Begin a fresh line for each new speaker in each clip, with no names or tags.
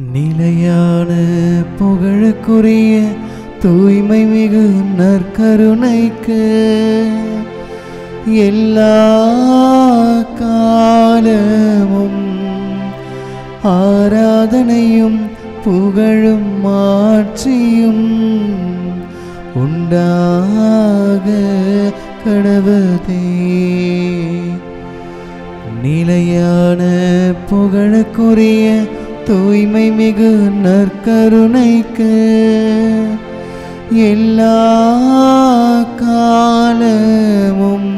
நிலையான புகழுக்குரிய தூய்மை மிகு நற்கருணைக்கு எல்லா காலமும் ஆராதனையும் புகழும் மாட்சியும் உண்டாக கடவுதே நிலையான புகழுக்குரிய தூய்மை மிகு நற்கருணைக்கு எல்லா காலமும்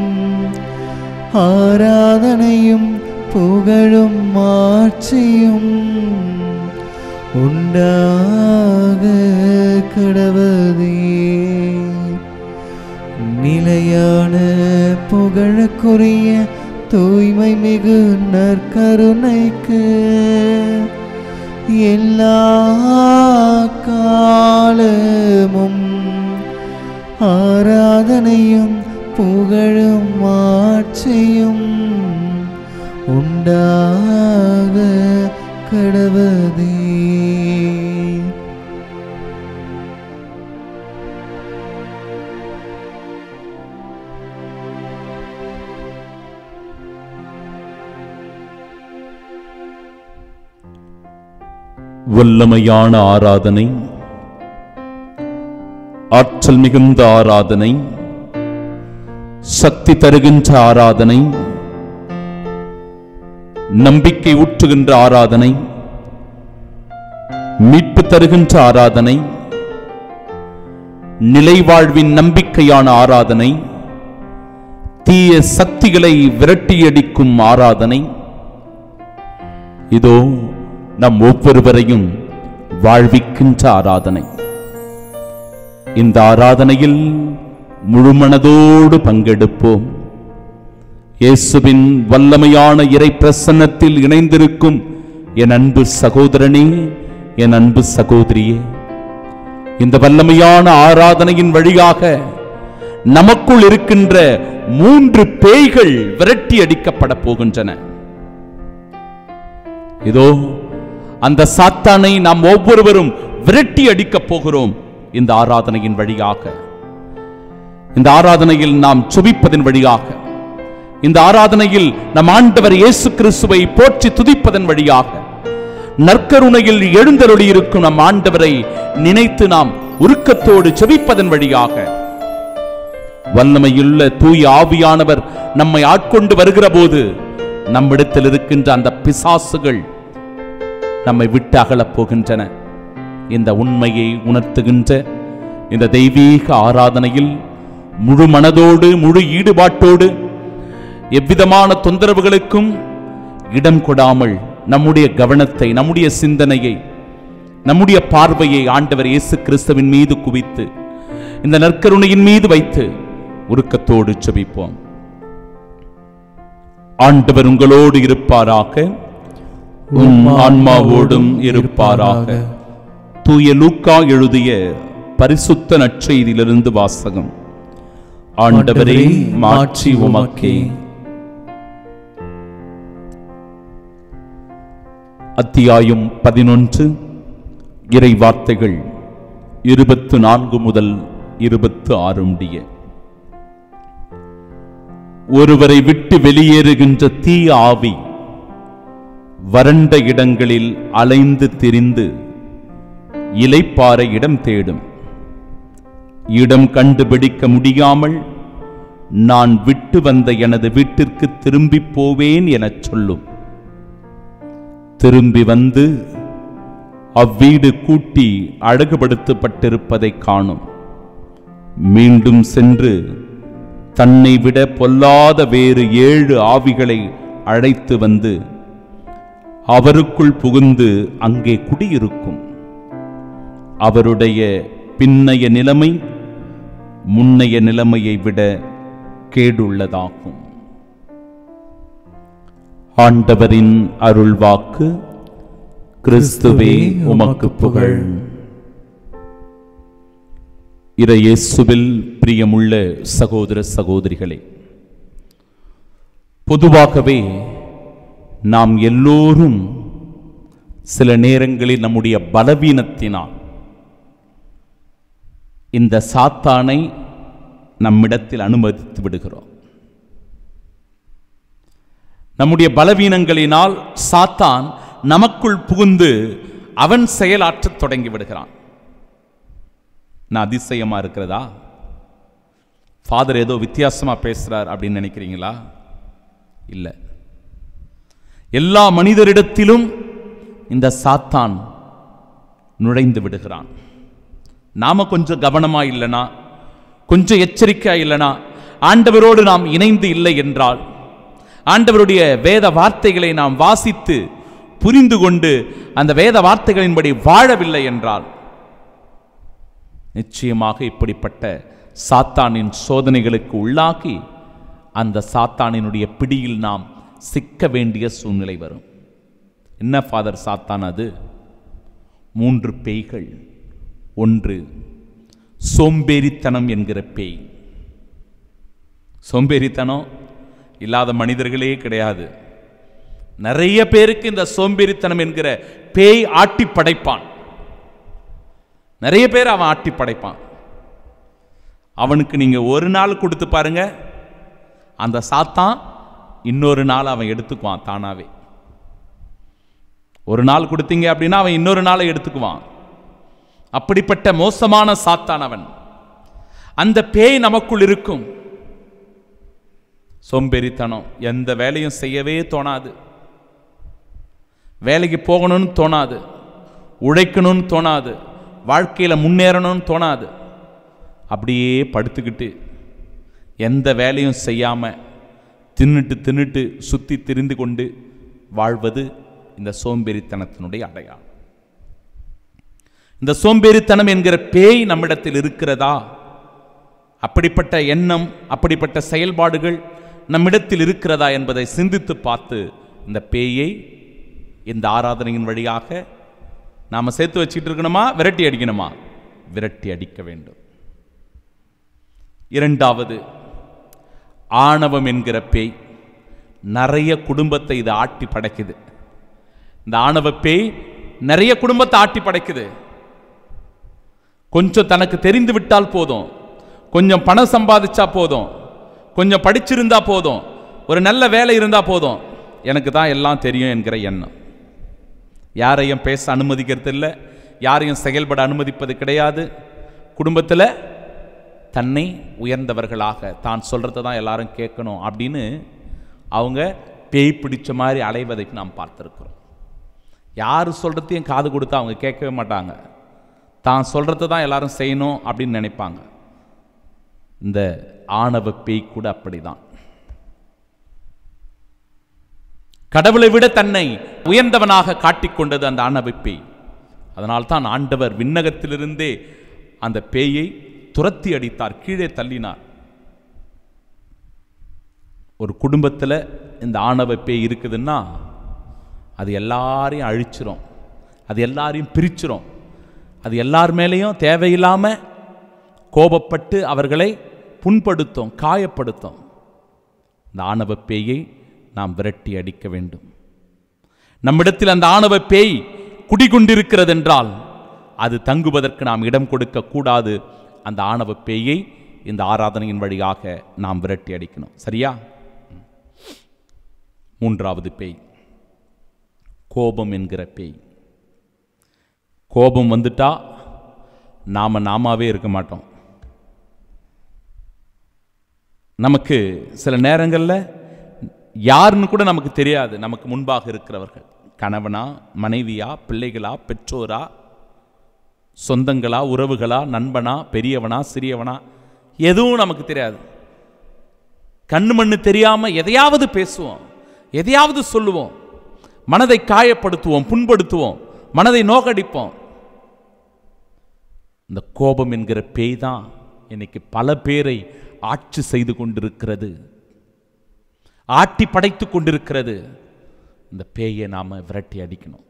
ஆராதனையும் புகழும் மாட்சியும் உண்டாக கடவுதே நிலையான புகழுக்குரிய தூய்மை மிகு நற்கருணைக்கு எல்லா காலமும் ஆராதனையும் புகழும் மாட்சியும் உண்டாக கடவுதே
வல்லமையான ஆராதனை ஆற்றல் மிகுந்த ஆராதனை சக்தி தருகின்ற ஆராதனை நம்பிக்கை ஊற்றுகின்ற ஆராதனை மீட்பு தருகின்ற ஆராதனை நிலைவாழ்வின் நம்பிக்கையான ஆராதனை தீய சக்திகளை விரட்டியடிக்கும் ஆராதனை இதோ நம் ஒவ்வொருவரையும் வாழ்விக்கின்ற ஆராதனை இந்த ஆராதனையில் முழுமனதோடு பங்கெடுப்போம் இயேசுவின் வல்லமையான இறை பிரசன்னத்தில் இணைந்திருக்கும் என் அன்பு சகோதரனே என் அன்பு சகோதரியே இந்த வல்லமையான ஆராதனையின் வழியாக நமக்குள் இருக்கின்ற மூன்று பேய்கள் விரட்டி அடிக்கப்பட போகின்றன இதோ அந்த சாத்தானை நாம் ஒவ்வொருவரும் விரட்டி அடிக்கப் போகிறோம் இந்த ஆராதனையின் வழியாக இந்த ஆராதனையில் நாம் சுபிப்பதன் வழியாக இந்த ஆராதனையில் நம் ஆண்டவர் இயேசு கிறிஸ்துவை போற்றி துதிப்பதன் வழியாக நற்கருணையில் எழுந்தருளி இருக்கும் நம் ஆண்டவரை நினைத்து நாம் உருக்கத்தோடு செபிப்பதன் வழியாக வல்லமையுள்ள தூய ஆவியானவர் நம்மை ஆட்கொண்டு வருகிற போது நம்மிடத்தில் இருக்கின்ற அந்த பிசாசுகள் நம்மை விட்டு அகலப் போகின்றன இந்த உண்மையை உணர்த்துகின்ற இந்த தெய்வீக ஆராதனையில் முழு மனதோடு முழு ஈடுபாட்டோடு எவ்விதமான தொந்தரவுகளுக்கும் இடம் கொடாமல் நம்முடைய கவனத்தை நம்முடைய சிந்தனையை நம்முடைய பார்வையை ஆண்டவர் இயேசு கிறிஸ்துவின் மீது குவித்து இந்த நற்கருணையின் மீது வைத்து உருக்கத்தோடு செபிப்போம் ஆண்டவர் உங்களோடு இருப்பாராக உம் ஆன்மாவோடும் இருப்பாராக தூய லூக்கா எழுதிய பரிசுத்த நற்செய்தியிலிருந்து வாசகம் ஆண்டவரே மாட்சி உமக்கே அத்தியாயம் பதினொன்று இறை வார்த்தைகள் இருபத்து நான்கு முதல் இருபத்து ஆறு முடிய ஒருவரை விட்டு வெளியேறுகின்ற தீ ஆவி வறண்ட இடங்களில் அலைந்து திரிந்து இலைப்பாற இடம் தேடும் இடம் கண்டுபிடிக்க முடியாமல் நான் விட்டு வந்த எனது வீட்டிற்கு திரும்பி போவேன் எனச் சொல்லும் திரும்பி வந்து அவ்வீடு கூட்டி அழகுபடுத்தப்பட்டிருப்பதை காணும் மீண்டும் சென்று தன்னை விட பொல்லாத வேறு ஏழு ஆவிகளை அழைத்து வந்து அவருக்குள் புகுந்து அங்கே குடியிருக்கும் அவருடைய பின்னைய நிலைமை முன்னைய நிலைமையை விட கேடுள்ளதாகும் ஆண்டவரின் அருள்வாக்கு கிறிஸ்துவே உமக்கு புகழ் இறையேசுவில் பிரியமுள்ள சகோதர சகோதரிகளே பொதுவாகவே நாம் எல்லோரும் சில நேரங்களில் நம்முடைய பலவீனத்தினால் இந்த சாத்தானை நம்மிடத்தில் அனுமதித்து விடுகிறோம் நம்முடைய பலவீனங்களினால் சாத்தான் நமக்குள் புகுந்து அவன் செயலாற்றத் தொடங்கி விடுகிறான் நான் அதிசயமா இருக்கிறதா ஃபாதர் ஏதோ வித்தியாசமா பேசுறார் அப்படின்னு நினைக்கிறீங்களா இல்லை எல்லா மனிதரிடத்திலும் இந்த சாத்தான் நுழைந்து விடுகிறான் நாம கொஞ்சம் கவனமா இல்லைனா கொஞ்சம் எச்சரிக்கையா இல்லைனா ஆண்டவரோடு நாம் இணைந்து இல்லை என்றால் ஆண்டவருடைய வேத வார்த்தைகளை நாம் வாசித்து புரிந்து கொண்டு அந்த வேத வார்த்தைகளின்படி வாழவில்லை என்றால் நிச்சயமாக இப்படிப்பட்ட சாத்தானின் சோதனைகளுக்கு உள்ளாக்கி அந்த சாத்தானினுடைய பிடியில் நாம் சிக்க வேண்டிய சூழ்நிலை வரும் என்ன ஃபாதர் சாத்தான் அது மூன்று பேய்கள் ஒன்று சோம்பேறித்தனம் என்கிற பேய் சோம்பேறித்தனம் இல்லாத மனிதர்களே கிடையாது நிறைய பேருக்கு இந்த சோம்பேறித்தனம் என்கிற பேய் ஆட்டி படைப்பான் நிறைய பேர் அவன் ஆட்டி படைப்பான் அவனுக்கு நீங்க ஒரு நாள் கொடுத்து பாருங்க அந்த சாத்தான் இன்னொரு நாள் அவன் எடுத்துக்குவான் தானாவே ஒரு நாள் கொடுத்தீங்க அப்படின்னா அவன் இன்னொரு நாளை எடுத்துக்குவான் அப்படிப்பட்ட மோசமான சாத்தான் அவன் அந்த பேய் நமக்குள் இருக்கும் சோம்பேறித்தனம் எந்த வேலையும் செய்யவே தோணாது வேலைக்கு போகணும்னு தோணாது உழைக்கணும்னு தோணாது வாழ்க்கையில் முன்னேறணும்னு தோணாது அப்படியே படுத்துக்கிட்டு எந்த வேலையும் செய்யாமல் தின்னுட்டு தின்னுட்டு சுற்றி திரிந்து கொண்டு வாழ்வது இந்த சோம்பேறித்தனத்தினுடைய அடையாளம் இந்த சோம்பேறித்தனம் என்கிற பேய் நம்மிடத்தில் இருக்கிறதா அப்படிப்பட்ட எண்ணம் அப்படிப்பட்ட செயல்பாடுகள் நம்மிடத்தில் இருக்கிறதா என்பதை சிந்தித்து பார்த்து இந்த பேயை இந்த ஆராதனையின் வழியாக நாம் சேர்த்து வச்சுட்டு இருக்கணுமா விரட்டி அடிக்கணுமா விரட்டி அடிக்க வேண்டும் இரண்டாவது ஆணவம் என்கிற பேய் நிறைய குடும்பத்தை இது ஆட்டி படைக்குது இந்த ஆணவ பேய் நிறைய குடும்பத்தை ஆட்டி படைக்குது கொஞ்சம் தனக்கு தெரிந்து விட்டால் போதும் கொஞ்சம் பணம் சம்பாதிச்சா போதும் கொஞ்சம் படிச்சிருந்தா போதும் ஒரு நல்ல வேலை இருந்தா போதும் எனக்கு தான் எல்லாம் தெரியும் என்கிற எண்ணம் யாரையும் பேச அனுமதிக்கிறது இல்லை யாரையும் செயல்பட அனுமதிப்பது கிடையாது குடும்பத்தில் தன்னை உயர்ந்தவர்களாக தான் சொல்கிறத தான் எல்லாரும் கேட்கணும் அப்படின்னு அவங்க பேய் பிடிச்ச மாதிரி அலைவதை நாம் பார்த்துருக்குறோம் யார் சொல்கிறதையும் காது கொடுத்து அவங்க கேட்கவே மாட்டாங்க தான் சொல்கிறத தான் எல்லாரும் செய்யணும் அப்படின்னு நினைப்பாங்க இந்த ஆணவ பேய் கூட அப்படிதான் கடவுளை விட தன்னை உயர்ந்தவனாக காட்டிக்கொண்டது அந்த ஆணவ பேய் அதனால்தான் ஆண்டவர் விண்ணகத்திலிருந்தே அந்த பேயை துரத்தி அடித்தார் கீழே தள்ளினார் ஒரு குடும்பத்தில் இந்த ஆணவ பேய் இருக்குதுன்னா அது எல்லாரையும் அழிச்சிரும் அது எல்லாரையும் பிரிச்சிரும் அது எல்லார் மேலேயும் தேவையில்லாமல் கோபப்பட்டு அவர்களை புண்படுத்தும் காயப்படுத்தும் இந்த ஆணவ பேயை நாம் விரட்டி அடிக்க வேண்டும் நம்மிடத்தில் அந்த ஆணவ பேய் குடிகொண்டிருக்கிறது என்றால் அது தங்குவதற்கு நாம் இடம் கொடுக்க கூடாது அந்த ஆணவ பேயை இந்த ஆராதனையின் வழியாக நாம் விரட்டி அடிக்கணும் சரியா மூன்றாவது பேய் கோபம் என்கிற பேய் கோபம் வந்துட்டா நாம நாமாவே இருக்க மாட்டோம் நமக்கு சில நேரங்களில் யாருன்னு கூட நமக்கு தெரியாது நமக்கு முன்பாக இருக்கிறவர்கள் கணவனா மனைவியா பிள்ளைகளா பெற்றோரா சொந்தங்களா உறவுகளா நண்பனா பெரியவனா சிறியவனா எதுவும் நமக்கு தெரியாது கண்ணு மண்ணு தெரியாம எதையாவது பேசுவோம் எதையாவது சொல்லுவோம் மனதை காயப்படுத்துவோம் புண்படுத்துவோம் மனதை நோக்கடிப்போம் இந்த கோபம் என்கிற பேய் தான் இன்னைக்கு பல பேரை ஆட்சி செய்து கொண்டிருக்கிறது ஆட்டி படைத்து கொண்டிருக்கிறது இந்த பேயை நாம விரட்டி அடிக்கணும்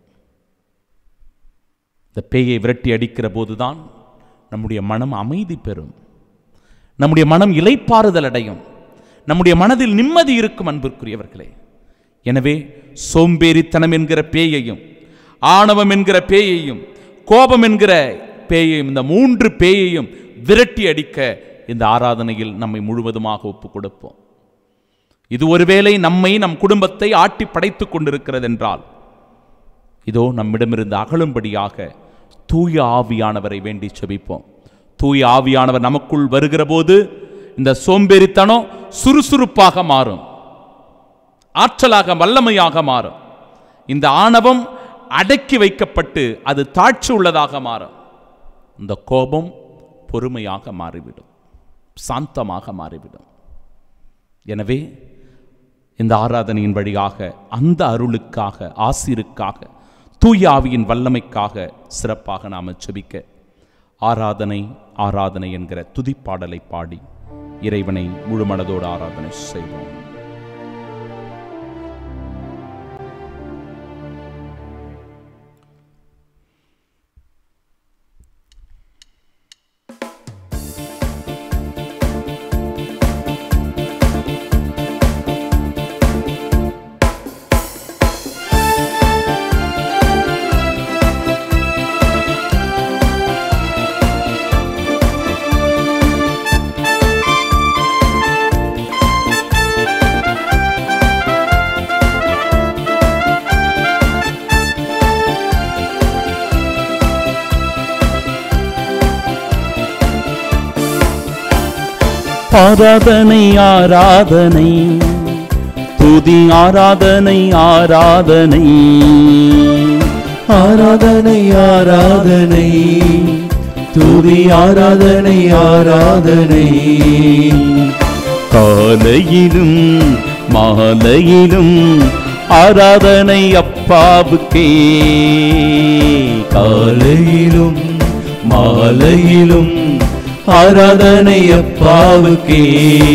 இந்த பேயை விரட்டி அடிக்கிற போதுதான் நம்முடைய மனம் அமைதி பெறும் நம்முடைய மனம் இலைப்பாறுதல் அடையும் நம்முடைய மனதில் நிம்மதி இருக்கும் அன்பிற்குரியவர்களே எனவே சோம்பேறித்தனம் என்கிற பேயையும் ஆணவம் என்கிற பேயையும் கோபம் என்கிற பேயையும் இந்த மூன்று பேயையும் விரட்டி அடிக்க இந்த ஆராதனையில் நம்மை முழுவதுமாக ஒப்புக் கொடுப்போம் இது ஒருவேளை நம்மை நம் குடும்பத்தை ஆட்டி படைத்துக் கொண்டிருக்கிறது என்றால் இதோ நம்மிடமிருந்து அகலும்படியாக தூய ஆவியானவரை வேண்டி செபிப்போம் தூய ஆவியானவர் நமக்குள் வருகிற போது இந்த சோம்பேறித்தனம் சுறுசுறுப்பாக மாறும் ஆற்றலாக வல்லமையாக மாறும் இந்த ஆணவம் அடக்கி வைக்கப்பட்டு அது தாட்சி உள்ளதாக மாறும் இந்த கோபம் பொறுமையாக மாறிவிடும் சாந்தமாக மாறிவிடும் எனவே இந்த ஆராதனையின் வழியாக அந்த அருளுக்காக ஆசிருக்காக தூய ஆவியின் வல்லமைக்காக சிறப்பாக நாம் செபிக்க ஆராதனை ஆராதனை என்கிற துதிப்பாடலை பாடி இறைவனை முழு மனதோடு ஆராதனை செய்வோம்
ஆராதனை ஆராதனை துதி ஆராதனை ஆராதனை
ஆராதனை ஆராதனை துதி ஆராதனை ஆராதனை
காலையிலும் மாலையிலும் ஆராதனை அப்பாவுக்கே
காலையிலும் மாலையிலும் ஆராதனை அப்பாவுக்கே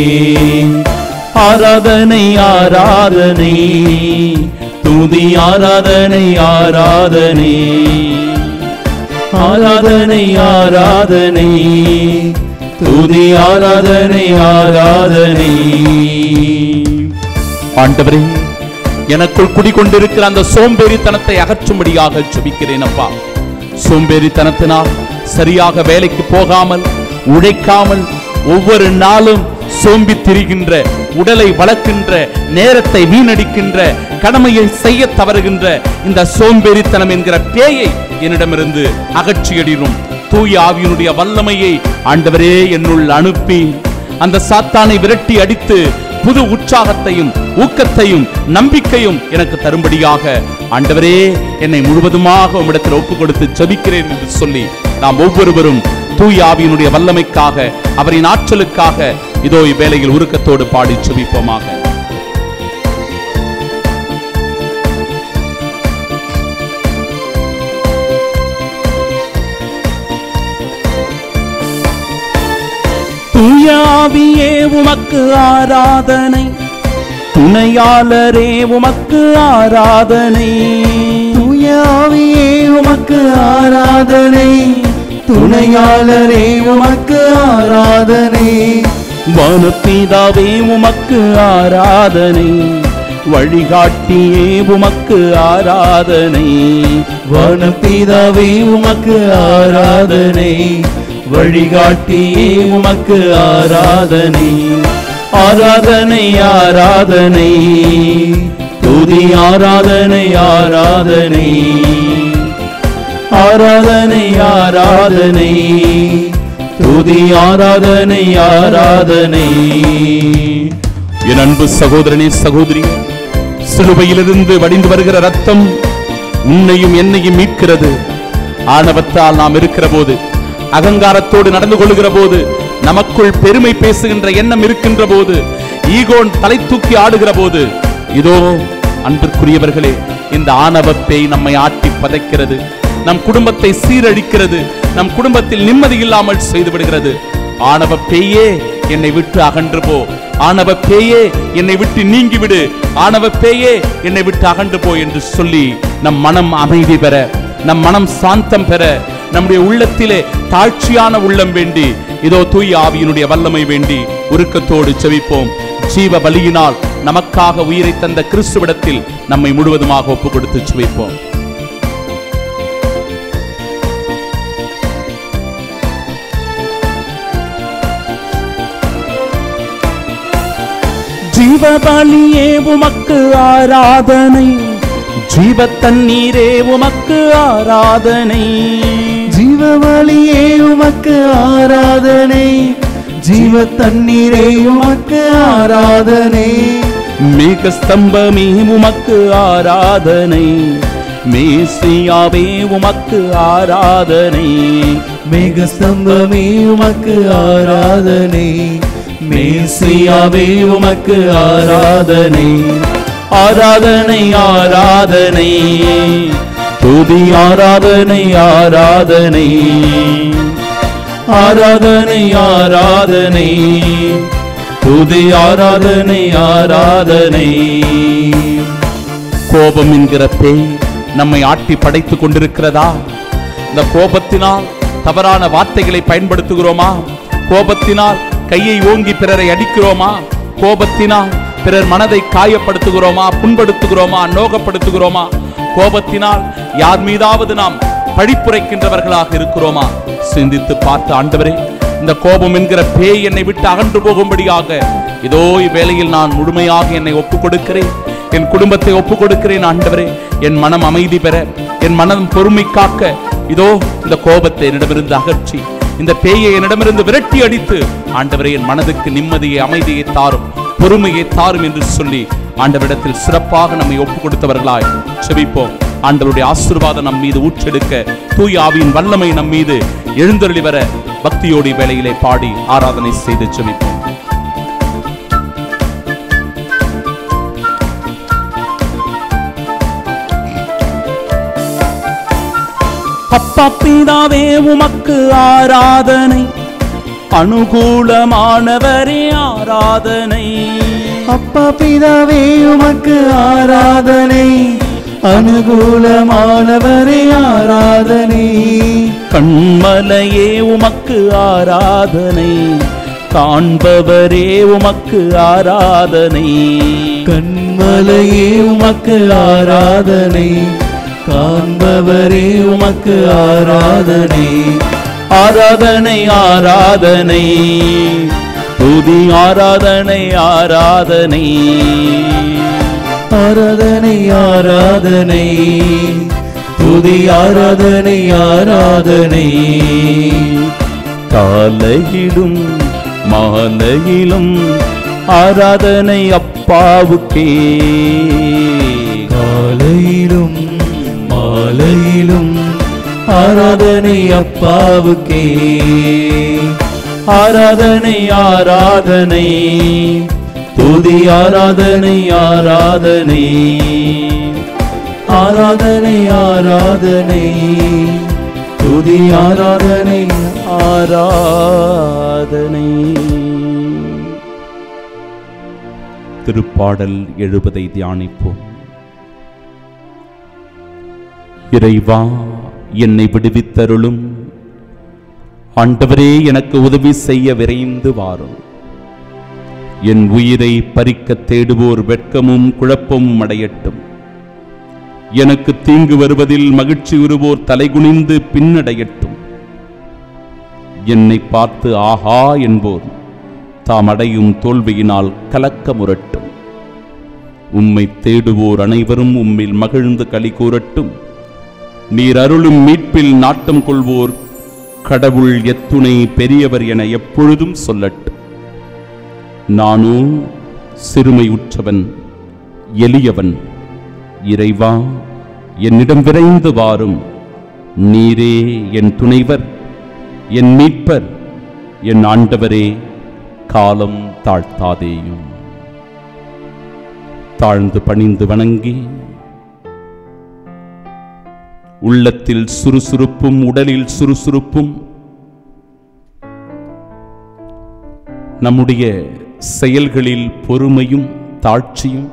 ஆராதனை ஆராதனை துதி ஆராதனை ஆராதனை
ஆராதனை ஆராதனை துதி ஆராதனை ஆராதனை
ஆண்டவரே எனக்குள் குடிகொண்டிருக்கிற அந்த சோம்பேறித்தனத்தை அகற்றும்படியாக ஜெபிக்கிறேன் அப்பா சோம்பேறித்தனத்தினால் சரியாக வேலைக்கு போகாமல் உழைக்காமல் ஒவ்வொரு நாளும் சோம்பி திரிகின்ற உடலை வளர்க்கின்ற நேரத்தை வீணடிக்கின்ற கடமையை செய்ய தவறுகின்ற இந்த சோம்பேறித்தனம் என்கிற பேயை என்னிடமிருந்து அகற்றியடினும் தூய ஆவியினுடைய வல்லமையை ஆண்டவரே என்னுள் அனுப்பி அந்த சாத்தானை விரட்டி அடித்து புது உற்சாகத்தையும் ஊக்கத்தையும் நம்பிக்கையும் எனக்கு தரும்படியாக ஆண்டவரே என்னை முழுவதுமாக உம்மிடத்தில் ஒப்பு கொடுத்து ஜெபிக்கிறேன் என்று சொல்லி நாம் ஒவ்வொருவரும் தூய ஆவியினுடைய வல்லமைக்காக அவரின் ஆற்றலுக்காக இதோ இவ்வேளையில் உருக்கத்தோடு பாடி ஜெபிப்போமாக
துயாவியே உமக்கு ஆராதனை துணையாளரே உமக்கு ஆராதனை
தூயாவியே உமக்கு ஆராதனை துணையாளரே உமக்கு ஆராதனை
வானப்பீதாவே உமக்கு ஆராதனை வழிகாட்டியே உமக்கு ஆராதனை
வனப்பிதாவே உமக்கு ஆராதனை வழிகாட்டியே உமக்கு ஆராதனை
ஆராதனை ஆராதனை
துதி ஆராதனை ஆராதனை ஆராதனை ஆராதனை துதி ஆராதனை ஆராதனை
என் அன்பு சகோதரனே சகோதரி சிலுவையிலிருந்து வடிந்து வருகிற ரத்தம் உன்னையும் என்னையும் மீட்கிறது ஆணவத்தால் நாம் இருக்கிற போது அகங்காரத்தோடு நடந்து கொள்ளுகிற போது நமக்குள் பெருமை பேசுகின்ற எண்ணம் இருக்கின்ற போது ஈகோன் தலை தூக்கி ஆடுகிற போது இதோ அன்பிற்குரியவர்களே இந்த ஆணவ பேய் நம்மை ஆட்டி பதைக்கிறது நம் குடும்பத்தை சீரழிக்கிறது நம் குடும்பத்தில் நிம்மதி இல்லாமல் செய்து விடுகிறது ஆணவ பேயே என்னை விட்டு அகன்று போ ஆணவ பேயே என்னை விட்டு நீங்கி விடு ஆணவ பேயே என்னை விட்டு அகன்று போ என்று சொல்லி நம் மனம் அமைதி பெற நம் மனம் சாந்தம் பெற நம்முடைய உள்ளத்திலே தாழ்ச்சியான உள்ளம் வேண்டி இதோ தூய ஆவியினுடைய வல்லமை வேண்டி உருக்கத்தோடு செவிப்போம் ஜீவ பலியினால் நமக்காக உயிரை தந்த கிறிஸ்துவிடத்தில் நம்மை முழுவதுமாக ஒப்பு கொடுத்து செவிப்போம் ஜீவபலியே உமக்கு ஆராதனை ஜீவ தண்ணீரே உமக்கு ஆராதனை
ஜீவவழியே உமக்கு ஆராதனை ஜீவ தண்ணீரே உமக்கு ஆராதனை
மேக ஸ்தம்பமே உமக்கு ஆராதனை மேசியாவே உமக்கு ஆராதனை
மேகஸ்தம்பமே உமக்கு ஆராதனை மேசியாவே உமக்கு ஆராதனை
ஆராதனை ஆராதனை துதி ஆராதனை ஆராதனை ஆராதனை ஆராதனை துதி ஆராதனை ஆராதனை கோபம் என்கிற பேய் நம்மை ஆட்டி படைத்துக் கொண்டிருக்கிறதா இந்த கோபத்தினால் தவறான வார்த்தைகளை பயன்படுத்துகிறோமா கோபத்தினால் கையை ஓங்கி பிறரை அடிக்கிறோமா கோபத்தினால் பிறர் மனதை காயப்படுத்துகிறோமா புண்படுத்துகிறோமா நோகப்படுத்துகிறோமா கோபத்தினால் யார் மீதாவது நாம் பழிப்புரைக்கின்றவர்களாக இருக்கிறோமா சிந்தித்து பார்த்து ஆண்டவரே இந்த கோபம் என்கிற பேய் என்னை விட்டு அகன்று போகும்படியாக இதோ இவ்வேளையில் நான் முழுமையாக என்னை ஒப்புக் கொடுக்கிறேன் என் குடும்பத்தை ஒப்புக் கொடுக்கிறேன் ஆண்டவரே என் மனம் அமைதி பெற என் மனம் பொறுமை காக்க இதோ இந்த கோபத்தை என்னிடமிருந்து அகற்றி இந்த பேயை என்னிடமிருந்து விரட்டி அடித்து ஆண்டவரே என் மனதுக்கு நிம்மதியை அமைதியை தாரும் பொறுமையை தாரும் என்று சொல்லி ஆண்டவரிடத்தில் சிறப்பாக நம்மை ஒப்புக் கொடுத்தவர்களாய் செபிப்போம் ஆண்டவருடைய ஆசீர்வாதம் நம் மீது ஊற்றெடுக்க தூய் ஆவியின் வல்லமை நம் மீது எழுந்தருளி வர பக்தியோடி வேளையிலே பாடி ஆராதனை செய்து செபிப்போம் அப்பா பிதாவே உமக்கு ஆராதனை அனுகூலமானவரே ஆராதனை
அப்பா பிதாவே உமக்கு ஆராதனை அனுகூலமானவரே ஆராதனை
கண்மலையே உமக்கு ஆராதனை காண்பவரே உமக்கு ஆராதனை
கண்மலையே உமக்கு ஆராதனை காண்பவரே உமக்கு ஆராதனை
ஆராதனை ஆராதனை துதி ஆராதனை ஆராதனை
ஆராதனை ஆராதனை துதி ஆராதனை ஆராதனை
காலையிலும் மாலையிலும் ஆராதனை அப்பாவுக்கே
காலையிலும் மாலையிலும் ஆராதனை அப்பாவுக்கே
ஆராதனை ஆராதனை துதி ஆராதனை ஆராதனை
ஆராதனை ஆராதனை துதி ஆராதனை
ஆராதனை திருப்பாடல் எழுபதை தியானிப்போம் இறைவா என்னை விடுவித்தருளும் ஆண்டவரே எனக்கு உதவி செய்ய விரைந்து வாரும் என் உயிரை பறிக்க தேடுவோர் வெட்கமும் குழப்பமும் அடையட்டும் எனக்கு தீங்கு வருவதில் மகிழ்ச்சி உருவோர் தலைகுனிந்து பின்னடையட்டும் என்னை பார்த்து ஆஹா என்போர் தாம் அடையும் தோல்வியினால் கலக்க முரட்டும் உம்மை தேடுவோர் அனைவரும் உம்மில் மகிழ்ந்து களி கூறட்டும் நீர் அருளும் மீட்பில் நாட்டம் கொள்வோர் கடவுள் எத்துணை பெரியவர் என எப்பொழுதும் சொல்லட்டும் நானோ சிறுமை உற்றவன் எளியவன் இறைவா என்னிடம் விரைந்து வாரும் நீரே என் துணைவர் என் மீட்பர் என் ஆண்டவரே காலம் தாழ்த்தாதேயும் தாழ்ந்து பணிந்து வணங்கி உள்ளத்தில் சுறுசுறுப்பும் உடலில் சுறுசுறுப்பும் நம்முடைய செயல்களில் பொறுமையும் தாழ்ச்சியும்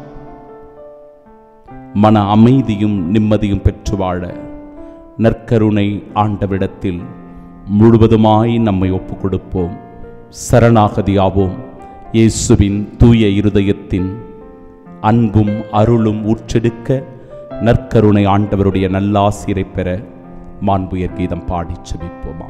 மன அமைதியும் நிம்மதியும் பெற்று வாழ நற்கருணை ஆண்டவிடத்தில் முழுவதுமாய் நம்மை ஒப்புக் கொடுப்போம் சரணாகதியாவோம் இயேசுவின் தூய இருதயத்தின் அன்பும் அருளும் ஊற்றெடுக்க நற்கருணை ஆண்டவருடைய நல்லாசிரை பெற மாண்புயர் கீதம் பாடிச் செபிப்போமாக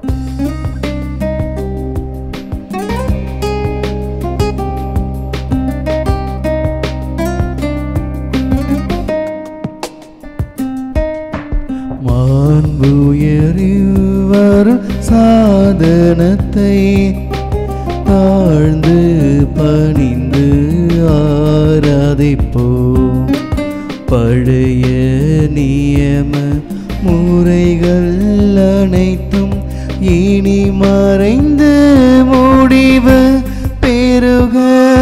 மாண்புயரிவரும் சாதனத்தை தாழ்ந்து பணிந்து ஆராதிப்போம் பழைய நியம முறைகள் அனைத்தும் இனி மறைந்து முடிவு பெருக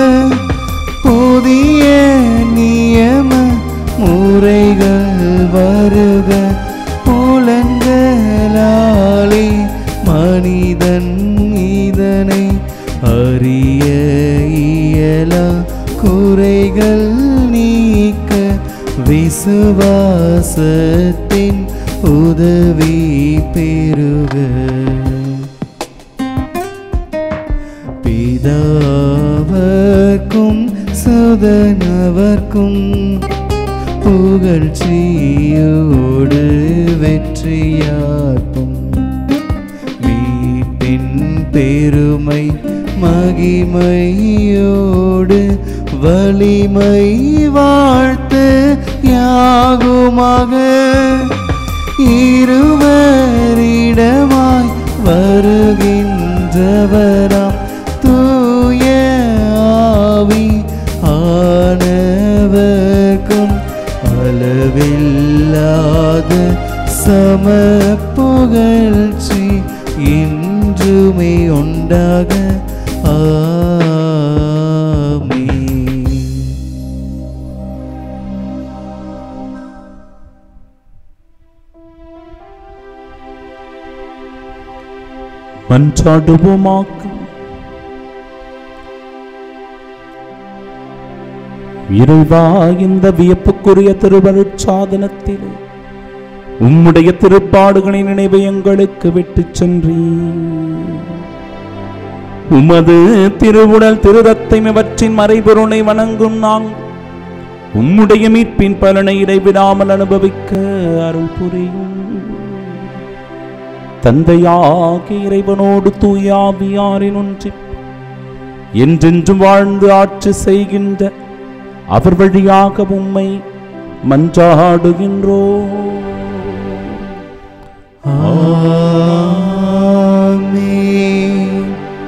புதிய நியம முறைகள் வருக புலன்களாலே மனிதன் இதனை அறிய இயலா குறைகள் நீக்க விசுவாசத்தின் உதவி பெருக பிதாவர்க்கும் சுதனவர்க்கும் புகழ்ச்சியோடு வெற்றியார்ப்பும் மீட்பின் பெருமை மகிமையோடு வலிமை வாழ்த்து யாகுமாக இருவரிடமாய் வருகின்றவராம் தூய ஆவி ஆனவர்க்கும் அளவில்லாத சம புகழ்ச்சி இன்றுமே உண்டாக ஆமென்
மன்றாடுவோமாக இறைவா இந்த வியப்புக்குரிய திருவருட் சாதனத்திலே உம்முடைய திருப்பாடுகளின் நினைவை எங்களுக்கு விட்டுச் சென்றீர் உமது திருவுடல் திருரத்தம் இவற்றின் மறைபொருளை வணங்கும் நாங்கள் உம்முடைய மீட்பின் பலனை இடைவிடாமல் அனுபவிக்க அருள் புரியும் தந்தையாகிய இறைவனோடு தூயாவியாரின் ஒன்றி என்றென்றும் வாழ்ந்து ஆட்சி செய்கின்ற அவர் வழியாக உம்மை மன்றாடுகின்றோ
ஆமென்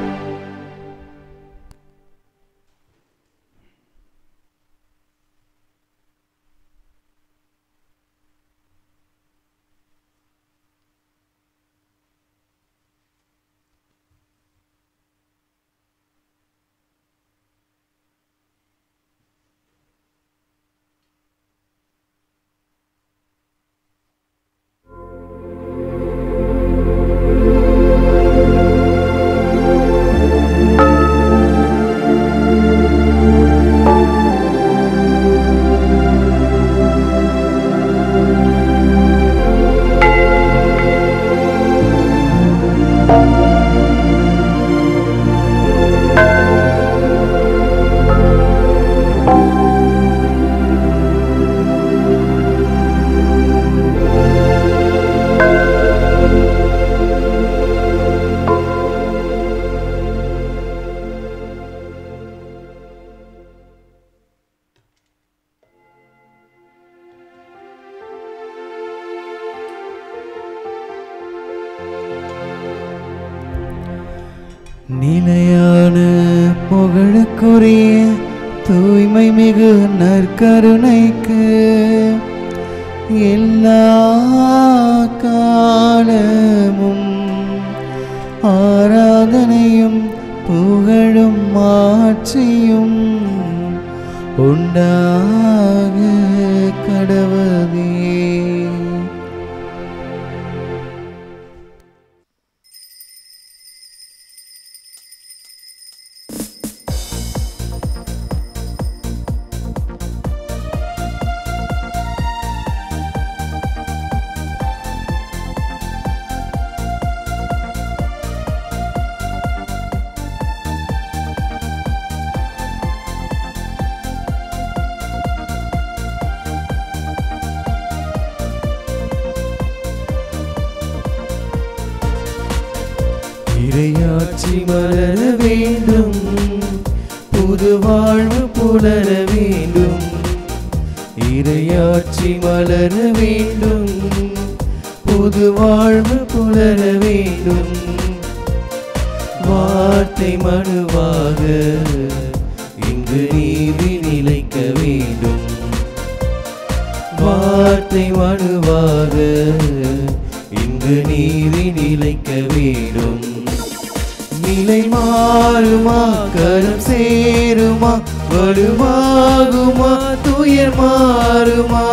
நிலையான புகழுக்குரிய தூய்மை மிகு நற்கருணைக்கு எல்லா காலமும் ஆராதனையும் புகழும் மாட்சியும் உண்டாக கடவதே இறையாட்சி மலர வேண்டும் புது வாழ்வு புலர வேண்டும் இறையாட்சி மலர வேண்டும் புது வாழ்வு புலர வேண்டும் வார்த்தை மனுவாக இங்கு நீதி நிலைக்க வேண்டும் வார்த்தை மனுவாக இங்கு நீதி நிலைக்க வேண்டும் நிலை மாறுமா கரம் சேருமா வலுவாகுமா துயர் மாறுமா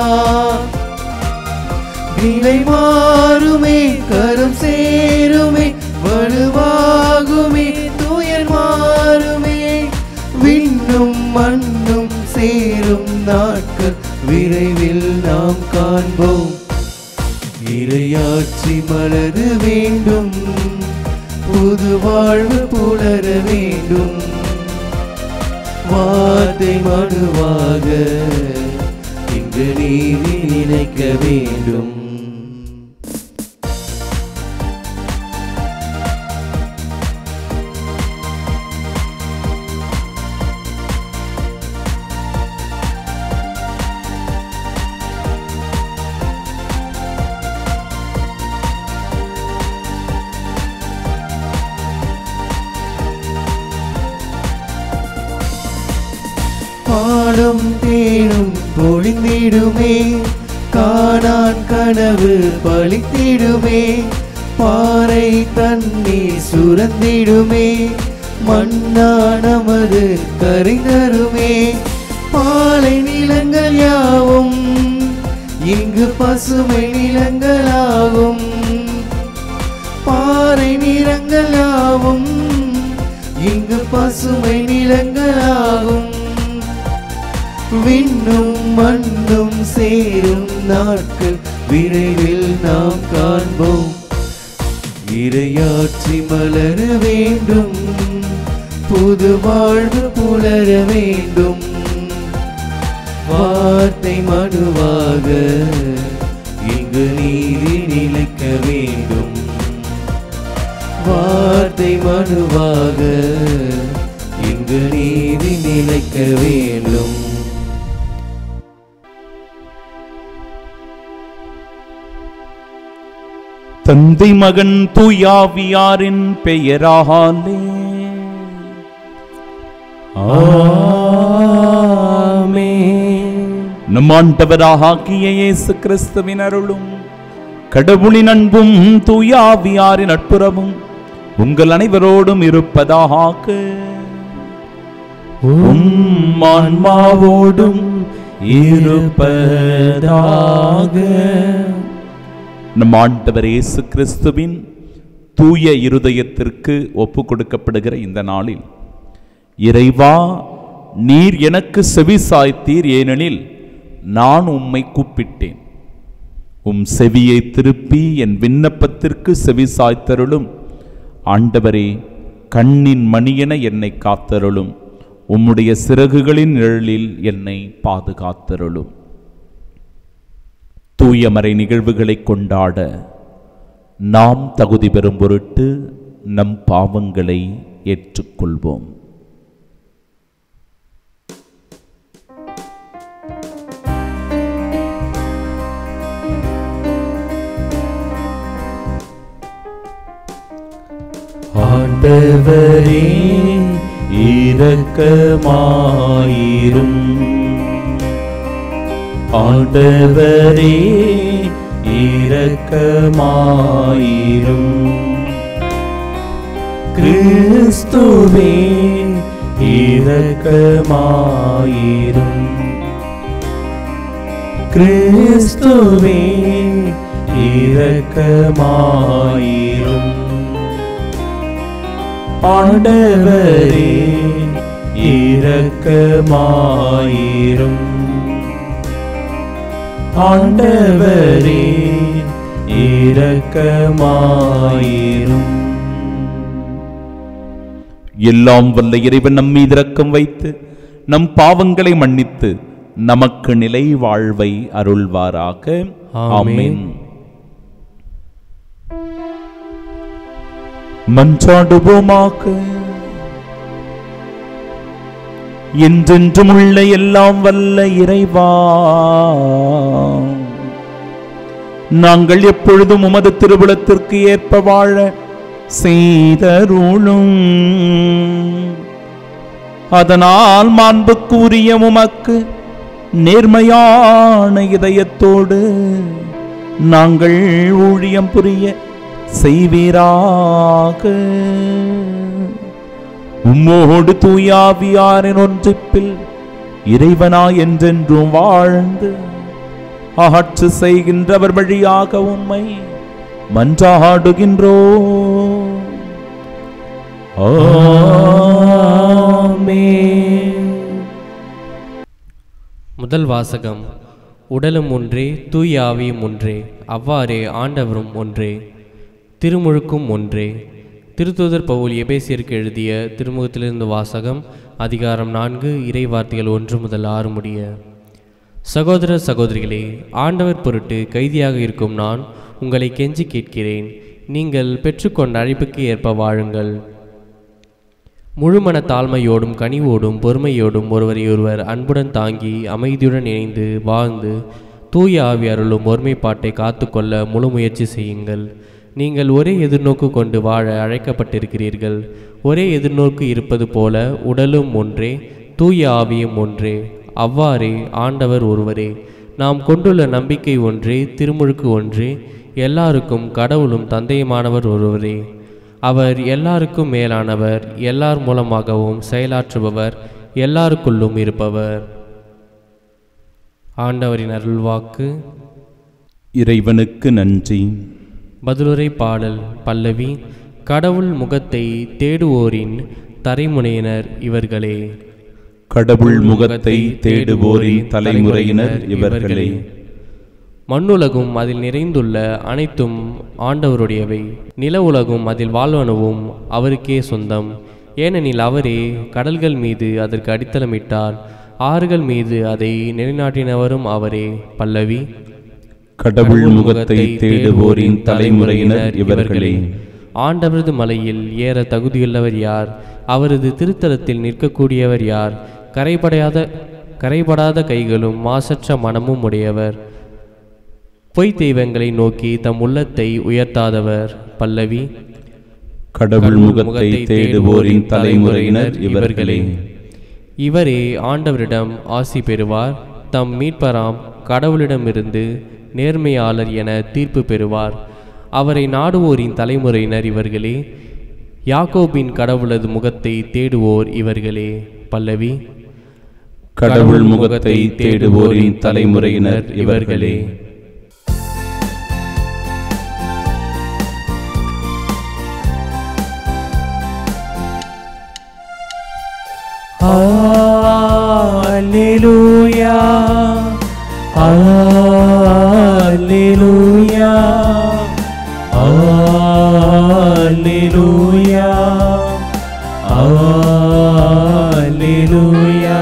நிலை மாறுமே கரம் சேருமே வலுவாகுமே துயர் மாறுமே விண்ணும் மண்ணும் சேரும் நாட்கள் விரைவில் நாம் காண்போம் இறையாட்சி மலர வேண்டும் புது வாழ்வு புலர வேண்டும் வார்த்தை மனுவாக இங்கு நீதி நினைக்க வேண்டும் பாடும் தேடும் பொழிந்திடுமே காணான் கனவு பழித்திடுமே பாறை தண்ணீர் சுரந்திடுமே மண்ணா நமது கரைதருமே பாலை நிலங்கள் யாவும் இங்கு பசுமை நிலங்களாகும் பாறை நிறங்கள் யாவும் இங்கு பசுமை நிலங்களாகும் விண்ணும் மண்ணும் சேரும் நாட்கள் விரைவில் நாம் காண்போம் இரையாட்சி மலர வேண்டும் புது வாழ்வு புலர வேண்டும் வார்த்தை மனுவாக இங்கு நீதி நிலைக்க வேண்டும் வார்த்தை மனுவாக இங்கு நீதி நிலைக்க வேண்டும்
தந்தை மகன் தூயாவியாரின் பெயராலே நம் ஆண்டவராகிய இயேசு கிறிஸ்துவின் அருளும் கடவுளின் அன்பும் தூயாவியாரின் நட்புறவும் உங்கள் அனைவரோடும் இருப்பதாக உம் ஆன்மாவோடும் இருப்பதாக நம் ஆண்டவர் இயேசு கிறிஸ்துவின் தூய இருதயத்திற்கு ஒப்பு கொடுக்கப்படுகிற இந்த நாளில் இறைவா நீர் எனக்கு செவி சாய்த்தீர் ஏனெனில் நான் உம்மை கூப்பிட்டேன் உம் செவியை திருப்பி என் விண்ணப்பத்திற்கு செவி சாய்த்தருளும் ஆண்டவரே கண்ணின் மணியென என்னை காத்தருளும் உம்முடைய சிறகுகளின் நிழலில் என்னை பாதுகாத்தருளும் தூயமறை நிகழ்வுகளை கொண்டாட நாம் தகுதி பெறும் பொருட்டு நம் பாவங்களை ஏற்றுக்கொள்வோம்
ஆண்டவரே இரக்கமாயிரும் ஆண்டவரே இரக்கமாயிரும் கிறிஸ்துவே இரக்கமாயிரும் கிறிஸ்துவே இரக்கமாயிரும் ஆண்டவரே இரக்கமாயிரும் ஆண்டவரே இரக்கமாயிரும்
எல்லாம் வல்ல இறைவன் நம் மீது இரக்கம் வைத்து நம் பாவங்களை மன்னித்து நமக்கு நிலை வாழ்வை அருள்வாராக
ஆமென்.
ஆமென் மன்றாடுவோமாக என்றென்றும் உள்ள எல்லாம் வல்ல இறைவா நாங்கள் எப்பொழுதும் உமது திருவிழத்திற்கு ஏற்ப வாழ செய்தருளும் அதனால் மாண்புக்குரிய உமக்கு நேர்மையான இதயத்தோடு நாங்கள் ஊழியம் புரிய செய்வீராக உம்மோடு தூயாவியாரின் ஒன்றிப்பில் இறைவனா என்றென்றும் வாழ்ந்து ஆட்சி செய்கின்றவர் வழியாக உம்மை மன்றாடுகின்றோ
முதல் வாசகம் உடலும் ஒன்றே தூய ஆவியும் ஒன்றே அவ்வாறே ஆண்டவரும் ஒன்றே திருமுழுக்கும் ஒன்றே திருத்தூதர் பவுல் எபேசியருக்கு எழுதிய திருமுகத்திலிருந்து வாசகம் அதிகாரம் நான்கு இறை வார்த்தைகள் ஒன்று முதல் ஆறு முடிய சகோதர சகோதரிகளே ஆண்டவர் பொருட்டு கைதியாக இருக்கும் நான் உங்களை கெஞ்சி கேட்கிறேன் நீங்கள் பெற்றுக்கொண்ட அழைப்புக்கு ஏற்ப வாழுங்கள் முழுமன தாழ்மையோடும் கனிவோடும் பொறுமையோடும் ஒருவரையொருவர் அன்புடன் தாங்கி அமைதியுடன் இணைந்து வாழ்ந்து தூய ஆவி அருளும் ஒருமைப்பாட்டை காத்துக்கொள்ள முழு முயற்சி செய்யுங்கள் நீங்கள் ஒரே எதிர்நோக்கு கொண்டு வாழ அழைக்கப்பட்டிருக்கிறீர்கள் ஒரே எதிர்நோக்கு இருப்பது போல உடலும் ஒன்றே தூய ஆவியும் ஒன்றே அவ்வாறே ஆண்டவர் ஒருவரே நாம் கொண்டுள்ள நம்பிக்கை ஒன்றே திருமுழுக்கு ஒன்றே எல்லாருக்கும் கடவுளும் தந்தையுமானவர் ஒருவரே அவர் எல்லாருக்கும் மேலானவர் எல்லார் மூலமாகவும் செயலாற்றுபவர் எல்லாருக்குள்ளும் இருப்பவர் ஆண்டவரின் அருள்வாக்கு
இறைவனுக்கு நன்றி
பதிலுரை பாடல் பல்லவி கடவுள் முகத்தை தேடுவோரின் தரைமுனையினர் இவர்களே
கடவுள் முகத்தை தேடுவோரின் தலைமுறையினர் இவர்களே
மண்ணுலகும் அதில் நிறைந்துள்ள அனைத்தும் ஆண்டவருடையவை நில உலகும் அதில் வாழ்வனவும் அவருக்கே சொந்தம் ஏனெனில் அவரே கடல்கள் மீது அதற்கு அடித்தளமிட்டார் ஆறுகள் மீது அதை நிலைநாட்டினவரும் அவரே பல்லவி
கடவுள் முகத்தை தேடுவோரின் தலைமுறையினர் இவர்களே
ஆண்டவரது மலையில் ஏற தகுதியுள்ளவர் யார் அவரது திருத்தலத்தில் நிற்கக்கூடியவர் யார் கரைபடையாத கரைபடாத கைகளும் மாசற்ற மனமும் உடையவர் பொய் தெய்வங்களை நோக்கி தம் உள்ளத்தை உயர்த்தாதவர் பல்லவி
கடவுள் முகத்தை தேடுவோரின் தலைமுறையினர் இவர்களே
இவரே ஆண்டவரிடம் ஆசி பெறுவார் தம் மீட்பராம் கடவுளிடமிருந்து நேர்மையாளர் என தீர்ப்பு பெறுவார் அவரை நாடுவோரின் தலைமுறையினர் இவர்களே யாக்கோபின் கடவுளது முகத்தை தேடுவோர் இவர்களே பல்லவி
கடவுள் முகத்தை தேடுவோரின் தலைமுறையினர் இவர்களே
Alleluia. Alleluia. Alleluia. Alleluia.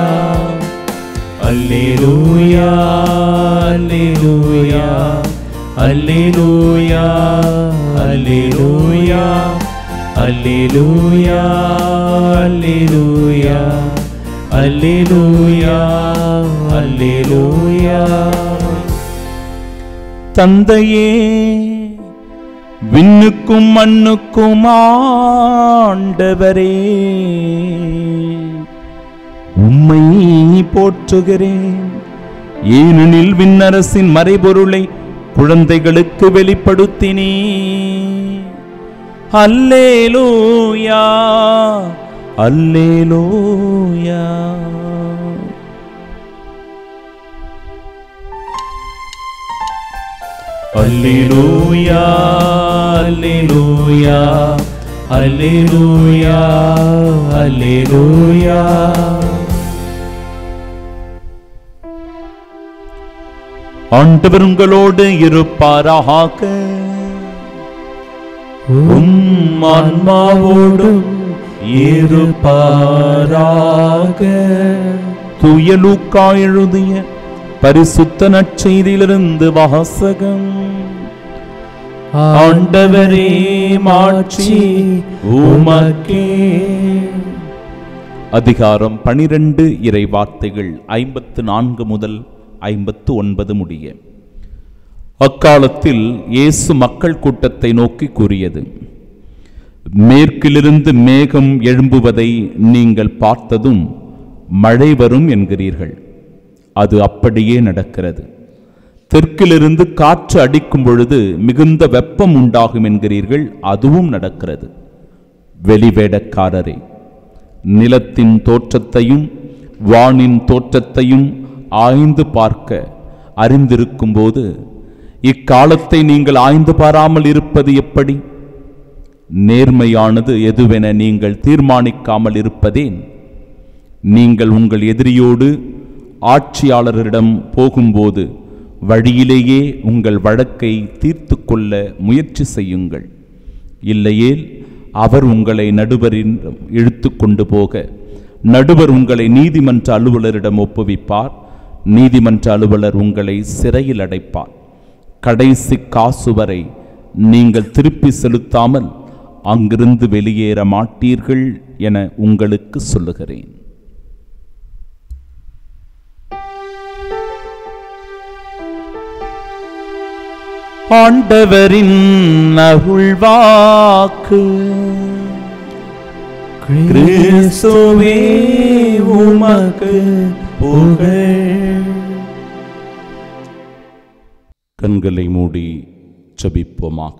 Alleluia. Alleluia. Alleluia. Alleluia. Alleluia. Alleluia. Alleluia. Alleluia.
தந்தையே விண்ணுக்கும் மண்ணுக்கும் ஆண்டவரே உம்மை போற்றுகிறேன் ஏனெனில் விண்ணரசின் மறைபொருளை குழந்தைகளுக்கு வெளிப்படுத்தினே அல்லேலூயா அல்லேலூயா
Alleluia, Alleluia, Alleluia, Alleluia.
ஆண்டவர் உங்களோடு இருப்பாராக
உம் ஆன்மாவோடும் இருப்பாராக
தூய லூக்கா எழுதிய பரிசுத்த நற்செய்தியிலிருந்து வாசகம்
ஆண்டவரே மாட்சி உமக்கே
அதிகாரம் பனிரெண்டு இறை வார்த்தைகள் ஐம்பத்து நான்கு முதல் ஐம்பத்து ஒன்பது முடிய அக்காலத்தில் இயேசு மக்கள் கூட்டத்தை நோக்கி கூறியது மேற்கிலிருந்து மேகம் எழும்புவதை நீங்கள் பார்த்ததும் மழை வரும் என்கிறீர்கள் அது அப்படியே நடக்கிறது தெற்கிலிருந்து காற்று அடிக்கும் பொழுது மிகுந்த வெப்பம் உண்டாகும் என்கிறீர்கள் அதுவும் நடக்கிறது வெளிவேடக்காரரே நிலத்தின் தோற்றத்தையும் வானின் தோற்றத்தையும் ஆய்ந்து பார்க்க அறிந்திருக்கும்போது இக்காலத்தை நீங்கள் ஆய்ந்து பாராமல் இருப்பது எப்படி நேர்மையானது எதுவென நீங்கள் தீர்மானிக்காமல் இருப்பதேன் நீங்கள் உங்கள் எதிரியோடு ஆட்சியாளரிடம் போகும்போது வழியிலேயே உங்கள் வழக்கை தீர்த்து கொள்ள முயற்சி செய்யுங்கள் இல்லையேல் அவர் உங்களை நடுவரின் இழுத்து கொண்டு போக நடுவர் உங்களை நீதிமன்ற அலுவலரிடம் ஒப்புவிப்பார் நீதிமன்ற அலுவலர் உங்களை சிறையில் அடைப்பார் கடைசி காசு வரை நீங்கள் திருப்பி செலுத்தாமல் அங்கிருந்து வெளியேற மாட்டீர்கள் என உங்களுக்கு சொல்லுகிறேன்
ஆண்டவரின் அருள்வாக்கு கிறிஸ்துவே உமக்கு புகழ்
கண்களை மூடி ஜெபிப்போமாக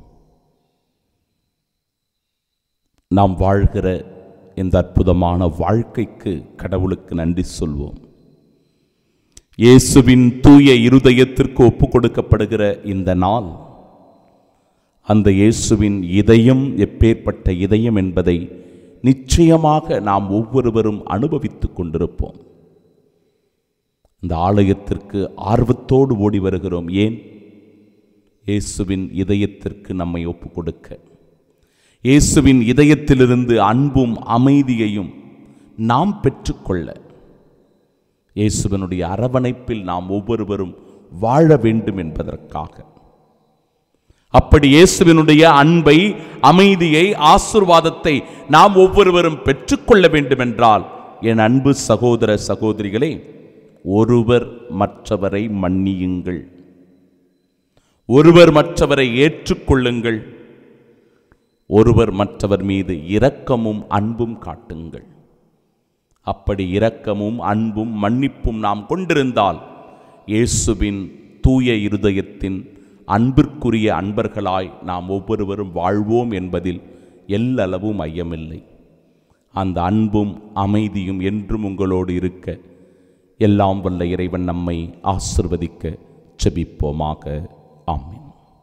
நாம் வாழ்கிற இந்த அற்புதமான வாழ்க்கைக்கு கடவுளுக்கு நன்றி சொல்வோம் இயேசுவின் தூய இருதயத்திற்கு ஒப்பு கொடுக்கப்படுகிற இந்த நாள் அந்த இயேசுவின் இதயம் எப்பேற்பட்ட இதயம் என்பதை நிச்சயமாக நாம் ஒவ்வொருவரும் அனுபவித்துக் கொண்டிருப்போம் இந்த ஆலயத்திற்கு ஆர்வத்தோடு ஓடி வருகிறோம் ஏன் இயேசுவின் இதயத்திற்கு நம்மை ஒப்பு கொடுக்க இயேசுவின் இதயத்திலிருந்து அன்பும் அமைதியையும் நாம் பெற்றுக்கொள்ள இயேசுவனுடைய அரவணைப்பில் நாம் ஒவ்வொருவரும் வாழ வேண்டும் என்பதற்காக அப்படி இயேசுவினுடைய அன்பை அமைதியை ஆசிர்வாதத்தை நாம் ஒவ்வொருவரும் பெற்றுக்கொள்ள வேண்டுமென்றால் என் அன்பு சகோதர சகோதரிகளே ஒருவர் மற்றவரை மன்னியுங்கள் ஒருவர் மற்றவரை ஏற்றுக்கொள்ளுங்கள் ஒருவர் மற்றவர் மீது இரக்கமும் அன்பும் காட்டுங்கள் அப்படி இரக்கமும் அன்பும் மன்னிப்பும் நாம் கொண்டிருந்தால் இயேசுவின் தூய இருதயத்தின் அன்பிற்குரிய அன்பர்களாய் நாம் ஒவ்வொருவரும் வாழ்வோம் என்பதில் எல்லளவும் ஐயமில்லை அந்த அன்பும் அமைதியும் என்றும் உங்களோடு இருக்க எல்லாம் வல்ல இறைவன் நம்மை ஆசிர்வதிக்க செபிப்போமாக ஆமென்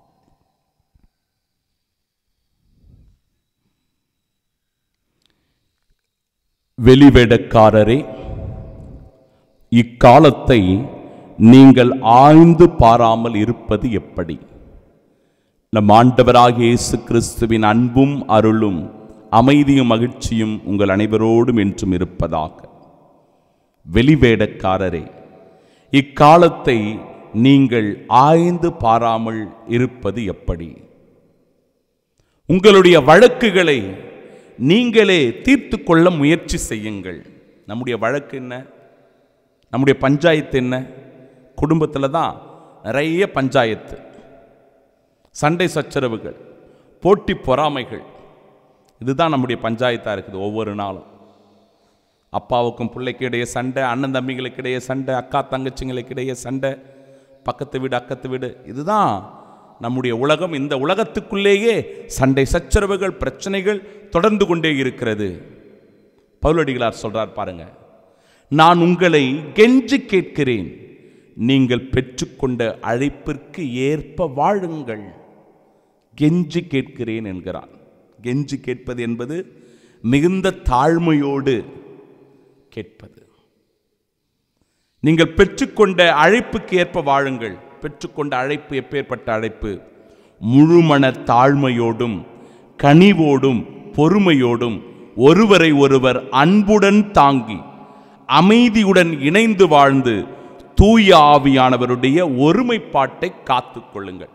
வெளிவேடக்காரரே இக்காலத்தை நீங்கள் ஆய்ந்து பாராமல் இருப்பது எப்படி நம் ஆண்டவராகிய இயேசு கிறிஸ்துவின் அன்பும் அருளும் அமைதியும் மகிழ்ச்சியும் உங்கள் அனைவரோடும் என்றும் இருப்பதாக வெளிவேடக்காரரே இக்காலத்தை நீங்கள் ஆய்ந்து பாராமல் இருப்பது எப்படி உங்களுடைய வழக்குகளை நீங்களே தீர்த்து கொள்ள முயற்சி செய்யுங்கள் நம்முடைய வழக்கு என்ன நம்முடைய பஞ்சாயத்து என்ன குடும்பத்தில் தான் நிறைய பஞ்சாயத்து சண்டை சச்சரவுகள் போட்டி பொறாமைகள் இதுதான் நம்முடைய பஞ்சாயத்தாக இருக்குது ஒவ்வொரு நாளும் அப்பாவுக்கும் பிள்ளைக்கு இடையே சண்டை அண்ணன் தம்பிங்களுக்கு இடையே சண்டை அக்கா தங்கச்சிங்களுக்கு இடையே சண்டை பக்கத்து வீடு அக்கத்து வீடு இதுதான் நம்முடைய உலகம் இந்த உலகத்துக்குள்ளேயே சண்டை சச்சரவுகள் பிரச்சனைகள் தொடர்ந்து கொண்டே இருக்கிறது பவுலடிகளார் சொல்றார் பாருங்க நான் உங்களை கெஞ்சி கேட்கிறேன் நீங்கள் பெற்றுக்கொண்ட அழைப்பிற்கு ஏற்ப வாழுங்கள் கெஞ்சி கேட்கிறேன் என்கிறான் கெஞ்சி கேட்பது என்பது மிகுந்த தாழ்மையோடு கேட்பது நீங்கள் பெற்றுக்கொண்ட அழைப்புக்கு ஏற்ப வாழுங்கள் பெற்றுக்கொண்ட அழைப்பு எப்பேற்பட்ட அழைப்பு முழுமன தாழ்மையோடும் கனிவோடும் பொறுமையோடும் ஒருவரை ஒருவர் அன்புடன் தாங்கி அமைதியுடன் இணைந்து வாழ்ந்து தூய ஆவியானவருடைய ஒருமைப்பாட்டை காத்துக் கொள்ளுங்கள்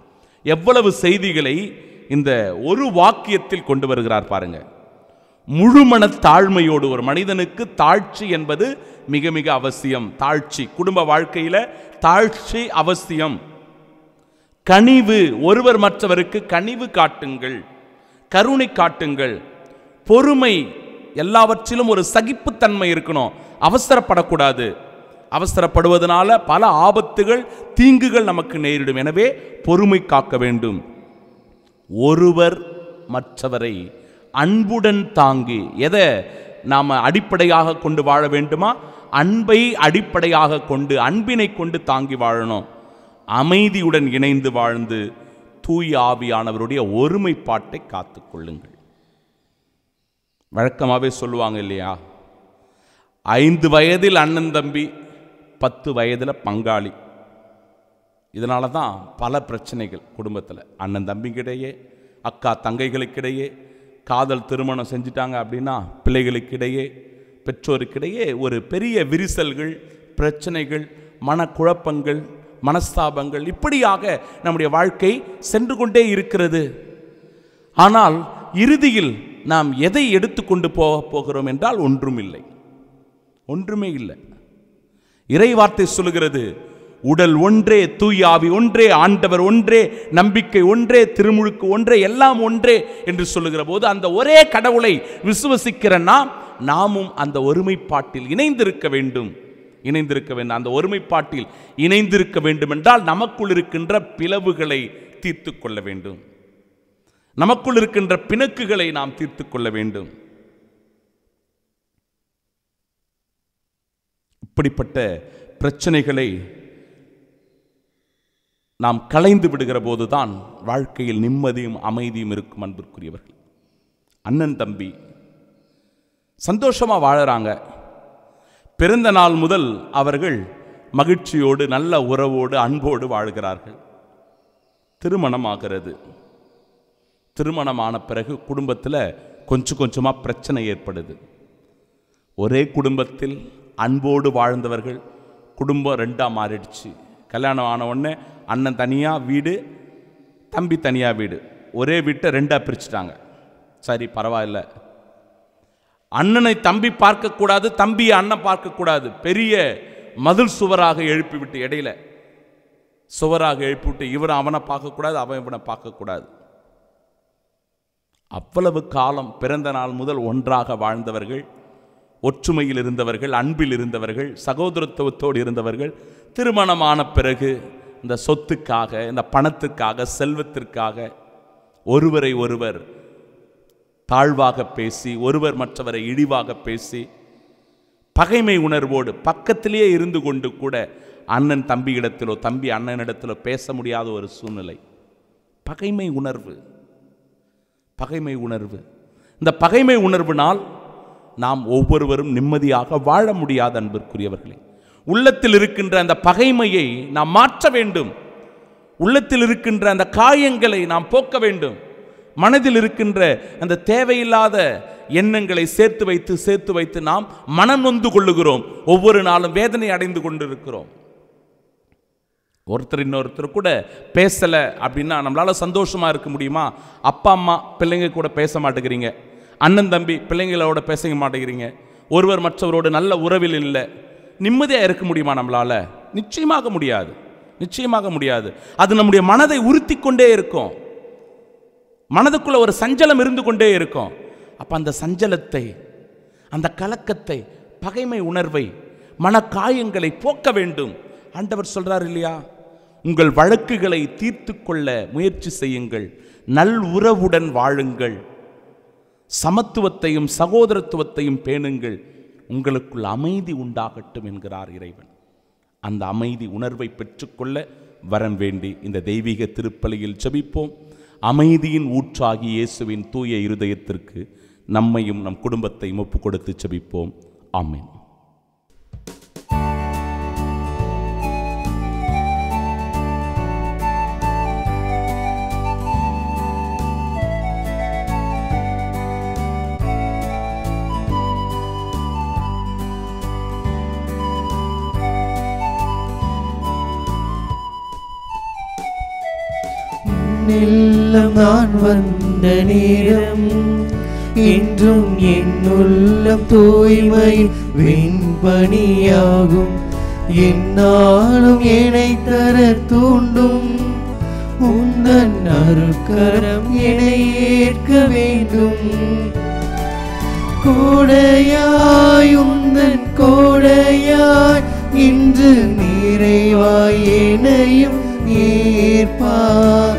எவ்வளவு செய்திகளை இந்த ஒரு வாக்கியத்தில் கொண்டு வருகிறார் பாருங்க முழுமன தாழ்மையோடு ஒரு மனிதனுக்கு தாழ்ச்சி என்பது மிக மிக அவசியம் தாழ்ச்சி குடும்ப வாழ்க்கையில தாழ்ச்சி அவசியம் கனிவு ஒருவர் மற்றவருக்கு கனிவு காட்டுங்கள் கருணை காட்டுங்கள் பொறுமை எல்லாவற்றிலும் ஒரு சகிப்புத்தன்மை இருக்கணும் அவசரப்படக்கூடாது அவசரப்படுவதனால பல ஆபத்துகள் தீங்குகள் நமக்கு நேரிடும் எனவே பொறுமை காக்க வேண்டும் ஒருவர் மற்றவரை அன்புடன் தாங்கி எதை நாம் அடிப்படையாக கொண்டு வாழ வேண்டுமா அன்பை அடிப்படையாக கொண்டு அன்பினை கொண்டு தாங்கி வாழணும் அமைதியுடன் இணைந்து வாழ்ந்து தூய ஆவியானவருடைய ஒருமைப்பாட்டை காத்துக்கொள்ளுங்கள் வழக்கமாகவே சொல்லுவாங்க இல்லையா ஐந்து வயதில் அண்ணன் தம்பி பத்து வயதில் பங்காளி இதனால தான் பல பிரச்சனைகள் குடும்பத்தில் அண்ணன் தம்பிக்கிடையே அக்கா தங்கைகளுக்கிடையே காதல் திருமணம் செஞ்சிட்டாங்க அப்படின்னா பிள்ளைகளுக்கிடையே பெற்றோருக்கிடையே ஒரு பெரிய விரிசல்கள் பிரச்சனைகள் மனக்குழப்பங்கள் மனஸ்தாபங்கள் இப்படியாக நம்முடைய வாழ்க்கை சென்று கொண்டே இருக்கிறது ஆனால் இறுதியில் நாம் எதை எடுத்துக்கொண்டு போக போகிறோம் என்றால் ஒன்றும் இல்லை ஒன்றுமே இல்லை இறை வார்த்தை சொல்லுகிறது உடல் ஒன்றே தூயாவி ஒன்றே ஆண்டவர் ஒன்றே நம்பிக்கை ஒன்றே திருமுழுக்கு ஒன்றே எல்லாம் ஒன்றே என்று சொல்லுகிற போது அந்த ஒரே கடவுளை விசுவசிக்கிற நாம் நாமும் அந்த ஒருமைப்பாட்டில் இணைந்திருக்க வேண்டும் இணைந்திருக்க வேண்டும் அந்த ஒருமைப்பாட்டில் இணைந்திருக்க வேண்டும் என்றால் நமக்குள் இருக்கின்ற பிளவுகளை தீர்த்து கொள்ள வேண்டும் நமக்குள் இருக்கின்ற பிணக்குகளை நாம் தீர்த்து கொள்ள வேண்டும் இப்படிப்பட்ட பிரச்சனைகளை நாம் களைந்து விடுகிற போதுதான் வாழ்க்கையில் நிம்மதியும் அமைதியும் இருக்கும் அன்பிற்குரியவர்கள் அண்ணன் தம்பி சந்தோஷமா வாழறாங்க பிறந்த நாள் முதல் அவர்கள் மகிழ்ச்சியோடு நல்ல உறவோடு அன்போடு வாழ்கிறார்கள் திருமணம் ஆகிறது திருமணமான பிறகு குடும்பத்தில் கொஞ்சம் கொஞ்சமாக பிரச்சனை ஏற்படுது ஒரே குடும்பத்தில் அன்போடு வாழ்ந்தவர்கள் குடும்பம் ரெண்டாக மாறிடுச்சு கல்யாணம் ஆன உடனே அண்ணன் தனியாக வீடு தம்பி தனியாக வீடு ஒரே வீட்டை ரெண்டாக பிரிச்சுட்டாங்க சரி பரவாயில்ல அண்ணனை தம்பி பார்க்கக்கூடாது தம்பியை அண்ணன் பார்க்கக்கூடாது பெரிய மதில் சுவராக எழுப்பிவிட்டு இடையில சுவராக எழுப்பிவிட்டு இவன் அவனை பார்க்கக்கூடாது அவன் இவனை பார்க்கக்கூடாது அவ்வளவு காலம் பிறந்த நாள் முதல் ஒன்றாக வாழ்ந்தவர்கள் ஒற்றுமையில் இருந்தவர்கள் அன்பில் இருந்தவர்கள் சகோதரத்துவத்தோடு இருந்தவர்கள் திருமணமான பிறகு இந்த சொத்துக்காக இந்த பணத்துக்காக செல்வத்திற்காக ஒருவரை ஒருவர் தாழ்வாக பேசி ஒருவர் மற்றவரை இழிவாக பேசி பகைமை உணர்வோடு பக்கத்திலேயே இருந்து கொண்டு கூட அண்ணன் தம்பியிடத்திலோ தம்பி அண்ணனிடத்திலோ பேச முடியாத ஒரு சூழ்நிலை பகைமை உணர்வு பகைமை உணர்வு இந்த பகைமை உணர்வினால் நாம் ஒவ்வொருவரும் நிம்மதியாக வாழ முடியாத அன்பிற்குரியவர்களே உள்ளத்தில் இருக்கின்ற அந்த பகைமையை நாம் மாற்ற வேண்டும் உள்ளத்தில் இருக்கின்ற அந்த காயங்களை நாம் போக்க வேண்டும் மனதில் இருக்கின்ற அந்த தேவையில்லாத எண்ணங்களை சேர்த்து வைத்து சேர்த்து வைத்து நாம் மனம் நொந்து கொள்ளுகிறோம் ஒவ்வொரு நாளும் வேதனை அடைந்து கொண்டிருக்கிறோம் ஒருத்தர் இன்னொருத்தர் கூட பேசலை அப்படின்னா நம்மளால சந்தோஷமா இருக்க முடியுமா அப்பா அம்மா பிள்ளைங்க கூட பேச மாட்டேங்கிறீங்க அண்ணன் தம்பி பிள்ளைங்களோட பேச மாட்டேங்கிறீங்க ஒருவர் மற்றவரோடு நல்ல உறவில் இல்லை நிம்மதியாக இருக்க முடியுமா நம்மளால நிச்சயமாக முடியாது நிச்சயமாக முடியாது அது நம்முடைய மனதை உறுத்தி கொண்டே இருக்கும் மனதுக்குள்ள ஒரு சஞ்சலம் இருந்து கொண்டே இருக்கும் அப்ப அந்த சஞ்சலத்தை அந்த கலக்கத்தை பகைமை உணர்வை மனக்காயங்களை போக்க வேண்டும் ஆண்டவர் சொல்றார் இல்லையா உங்கள் வழக்குகளை தீர்த்து கொள்ள முயற்சி செய்யுங்கள் நல் உறவுடன் வாழுங்கள் சமத்துவத்தையும் சகோதரத்துவத்தையும் பேணுங்கள் உங்களுக்குள் அமைதி உண்டாகட்டும் என்கிறார் இறைவன் அந்த அமைதி உணர்வை பெற்றுக்கொள்ள வரம் வேண்டி இந்த தெய்வீக திருப்பலியில் ஜெபிப்போம் அமைதியின் ஊற்றாகி இயேசுவின் தூய இருதயத்திற்கு நம்மையும் நம் குடும்பத்தையும் ஒப்புக் கொடுத்து ஜெபிப்போம் ஆமென்
உம்மிடம் நான் வந்த நேரம் என்றும் என் உள்ளம் தூய்மை வெண்பணியாகும் என்னாலும் என்னை தர தூண்டும் உந்தன் அருக்கரம் என்னை ஏற்க வேண்டும் கோடையாய் உந்தன் கோடையாய் இன்று நிறைவாய் என்னையும் ஏற்பார்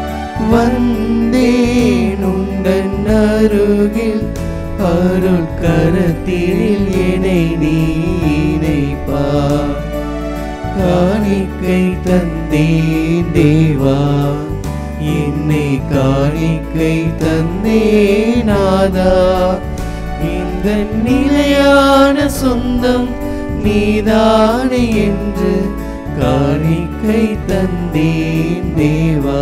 வந்தேன் உந்தன் அருகில் அருள் கரத்தில் என்னை நீனைப்பார் காணிக்கை தந்தேன் தேவா என்னை காணிக்கை தந்தேன் நாதா இந்த நிலையான சொந்தம் நீதானே என்று காணிக்கை தந்தேன் தேவா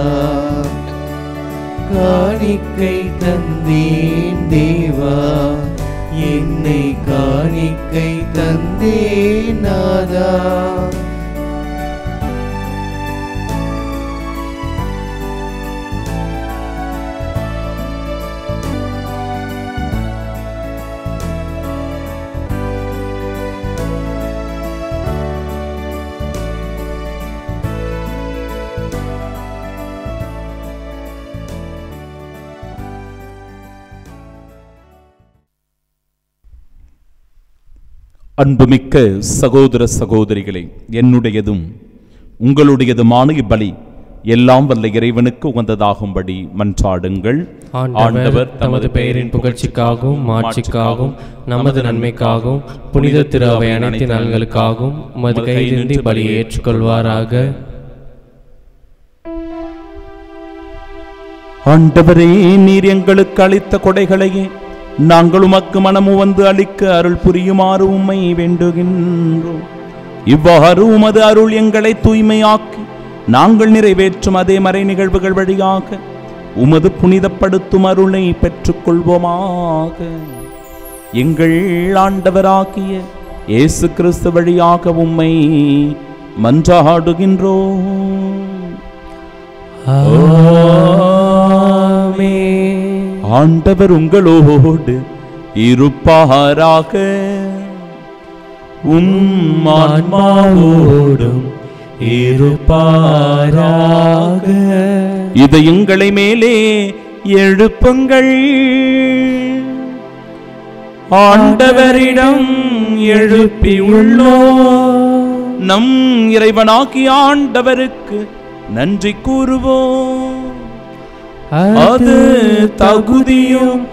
காணிக்கை தந்தேன் தேவா என்னை காணிக்கை தந்தேன் நாதா
அன்புமிக்க சகோதர சகோதரிகளே என்னுடையதும் உங்களுடையதுமான இப்பலி எல்லாம் வல்ல இறைவனுக்கு உகந்ததாகும்படி மன்றாடுங்கள்
ஆண்டவர் தமது பெயரின் புகழ்ச்சிக்காகவும் மாட்சிக்காகவும் நமது நன்மைக்காகவும் புனித திரு அவை அனைத்து நலன்களுக்காகவும் உமது கையிலிருந்து பலியை ஏற்றுக்கொள்வாராக
ஆண்டவரே நீர் எங்களுக்கு அளித்த கொடைகளையே நாங்கள் உமக்கு மனமு வந்து அளிக்க அருள் புரியுமாறு உம்மை வேண்டுகின்றோம் இவ்வாறு உமது அருள் எங்களை தூய்மையாக்கி நாங்கள் நிறைவேற்றும் அதே மறை நிகழ்வுகள் வழியாக உமது புனிதப்படுத்தும் அருளை பெற்றுக்கொள்வோமாக எங்கள் ஆண்டவராகிய இயேசு கிறிஸ்து வழியாக உம்மை மன்றாடுகின்றோம் ஆண்டவர் உங்களோடு இருப்பாராக உம் ஆன்மாவோடும்
இருப்பாராக
இதயங்களை மேலே எழுப்புங்கள் ஆண்டவரிடம் எழுப்பி உள்ளோம் நம் இறைவனாகிய ஆண்டவருக்கு நன்றி கூறுவோம் அது தகுதியும்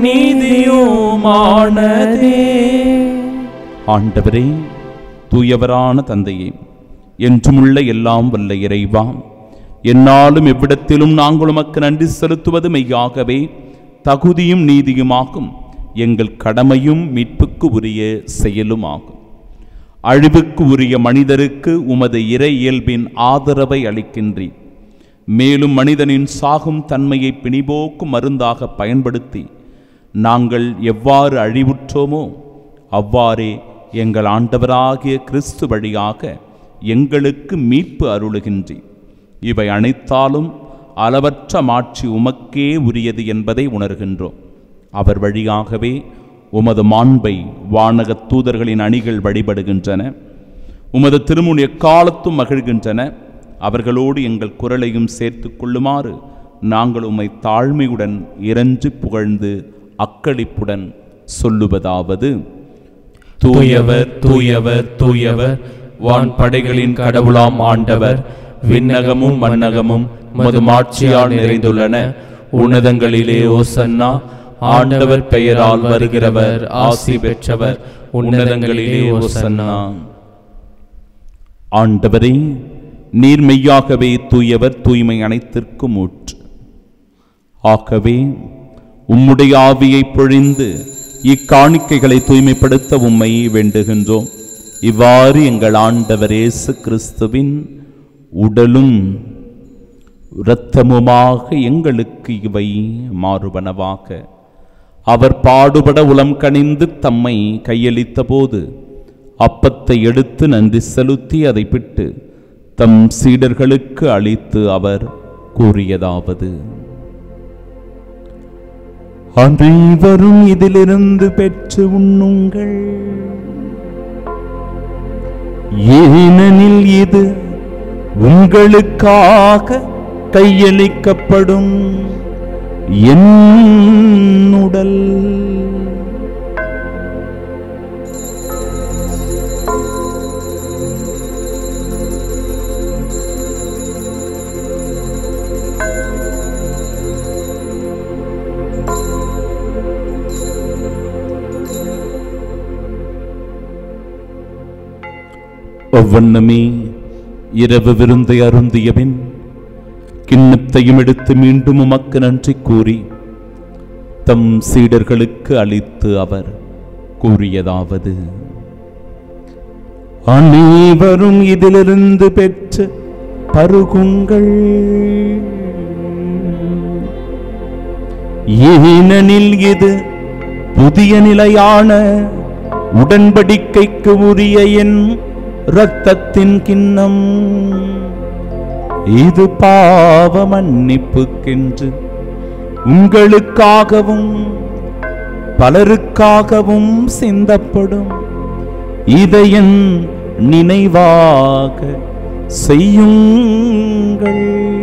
நீதியுமானதே ஆண்டவரே தூயவரான தந்தையே என்றுமுள்ள எல்லாம் வல்ல இறைவா என்னாலும் எவ்விடத்திலும் நாங்கள் உமக்கு நன்றி செலுத்துவது மெய்யாகவே தகுதியும் நீதியுமாகும் எங்கள் கடமையும் மீட்புக்கு உரிய செயலுமாகும் அழிவுக்கு உரிய மனிதருக்கு உமது இறை இயல்பின் ஆதரவை அளிக்கின்றீர் மேலும் மனிதனின் சாகும் தன்மையை பிணிபோக்கும் மருந்தாக பயன்படுத்தி நாங்கள் எவ்வாறு அழிவுற்றோமோ அவ்வாறே எங்கள் ஆண்டவராகிய கிறிஸ்து வழியாக எங்களுக்கு மீட்பு அருளுகின்றி இவை அனைத்தாலும் அளவற்ற மாட்சி உமக்கே உரியது என்பதை உணர்கின்றோம் அவர் வழியாகவே உமது மாண்பை வானகத் தூதர்களின் அணிகள் வழிபடுகின்றன உமது திருமுன் எக்காலத்தும் மகிழ்கின்றன அவர்களோடு எங்கள் குரலையும் சேர்த்து கொள்ளுமாறு நாங்கள் உம்மை தாழ்மையுடன் இறஞ்சு புகழ்ந்து அக்களிப்புடன் சொல்லுவதாவது
தூயவர் தூயவர் தூயவர் வான் படைகளின் கடவுளாம் ஆண்டவர் விண்ணகமும் மண்ணகமும் மது மாட்சியால் நிறைந்துள்ளன உன்னதங்களிலே ஓசன்னா ஆண்டவர் பெயரால் வருகிறவர் ஆசி பெற்றவர் உன்னதங்களிலே ஓசன்னா
ஆண்டவரே நீர் மெய்யாகவே தூயவர் தூய்மை அனைத்திற்கும் ஊற்று ஆகவே உம்முடைய ஆவியை பொழிந்து இக்காணிக்கைகளை தூய்மைப்படுத்த உம்மை வேண்டுகின்றோம் இவ்வாறு எங்கள் ஆண்டவர் இயேசு கிறிஸ்துவின் உடலும் இரத்தமுமாக எங்களுக்கு இவை மாறுபனவாக அவர் பாடுபட உளம் கனிந்து தம்மை கையளித்த போது அப்பத்தை எடுத்து நன்றி செலுத்தி அதை பிட்டு தம் சீடர்களுக்கு அளித்து அவர் கூறியதாவது அனைவரும் இதிலிருந்து பெற்று உண்ணுங்கள் ஏனெனில் இது உங்களுக்காக கையளிக்கப்படும் என் உடல் ஒவ்வொன்றுமே இரவு விருந்தை அருந்தியபின் கிண்ணத்தையும் எடுத்து மீண்டும் உமக்கு நன்றி கூறி தம் சீடர்களுக்கு அளித்து அவர் கூறியதாவது அனைவரும் இதிலிருந்து பெற்று பருகுங்கள் ஏனெனில் இது புதிய நிலையான உடன்படிக்கைக்கு உரிய என் இரத்தத்தின் கிண்ணம் இது பாவ மன்னிப்புக்கென்று உங்களுக்காகவும் பலருக்காகவும் சிந்தப்படும் இதையன் நினைவாக செய்யுங்கள்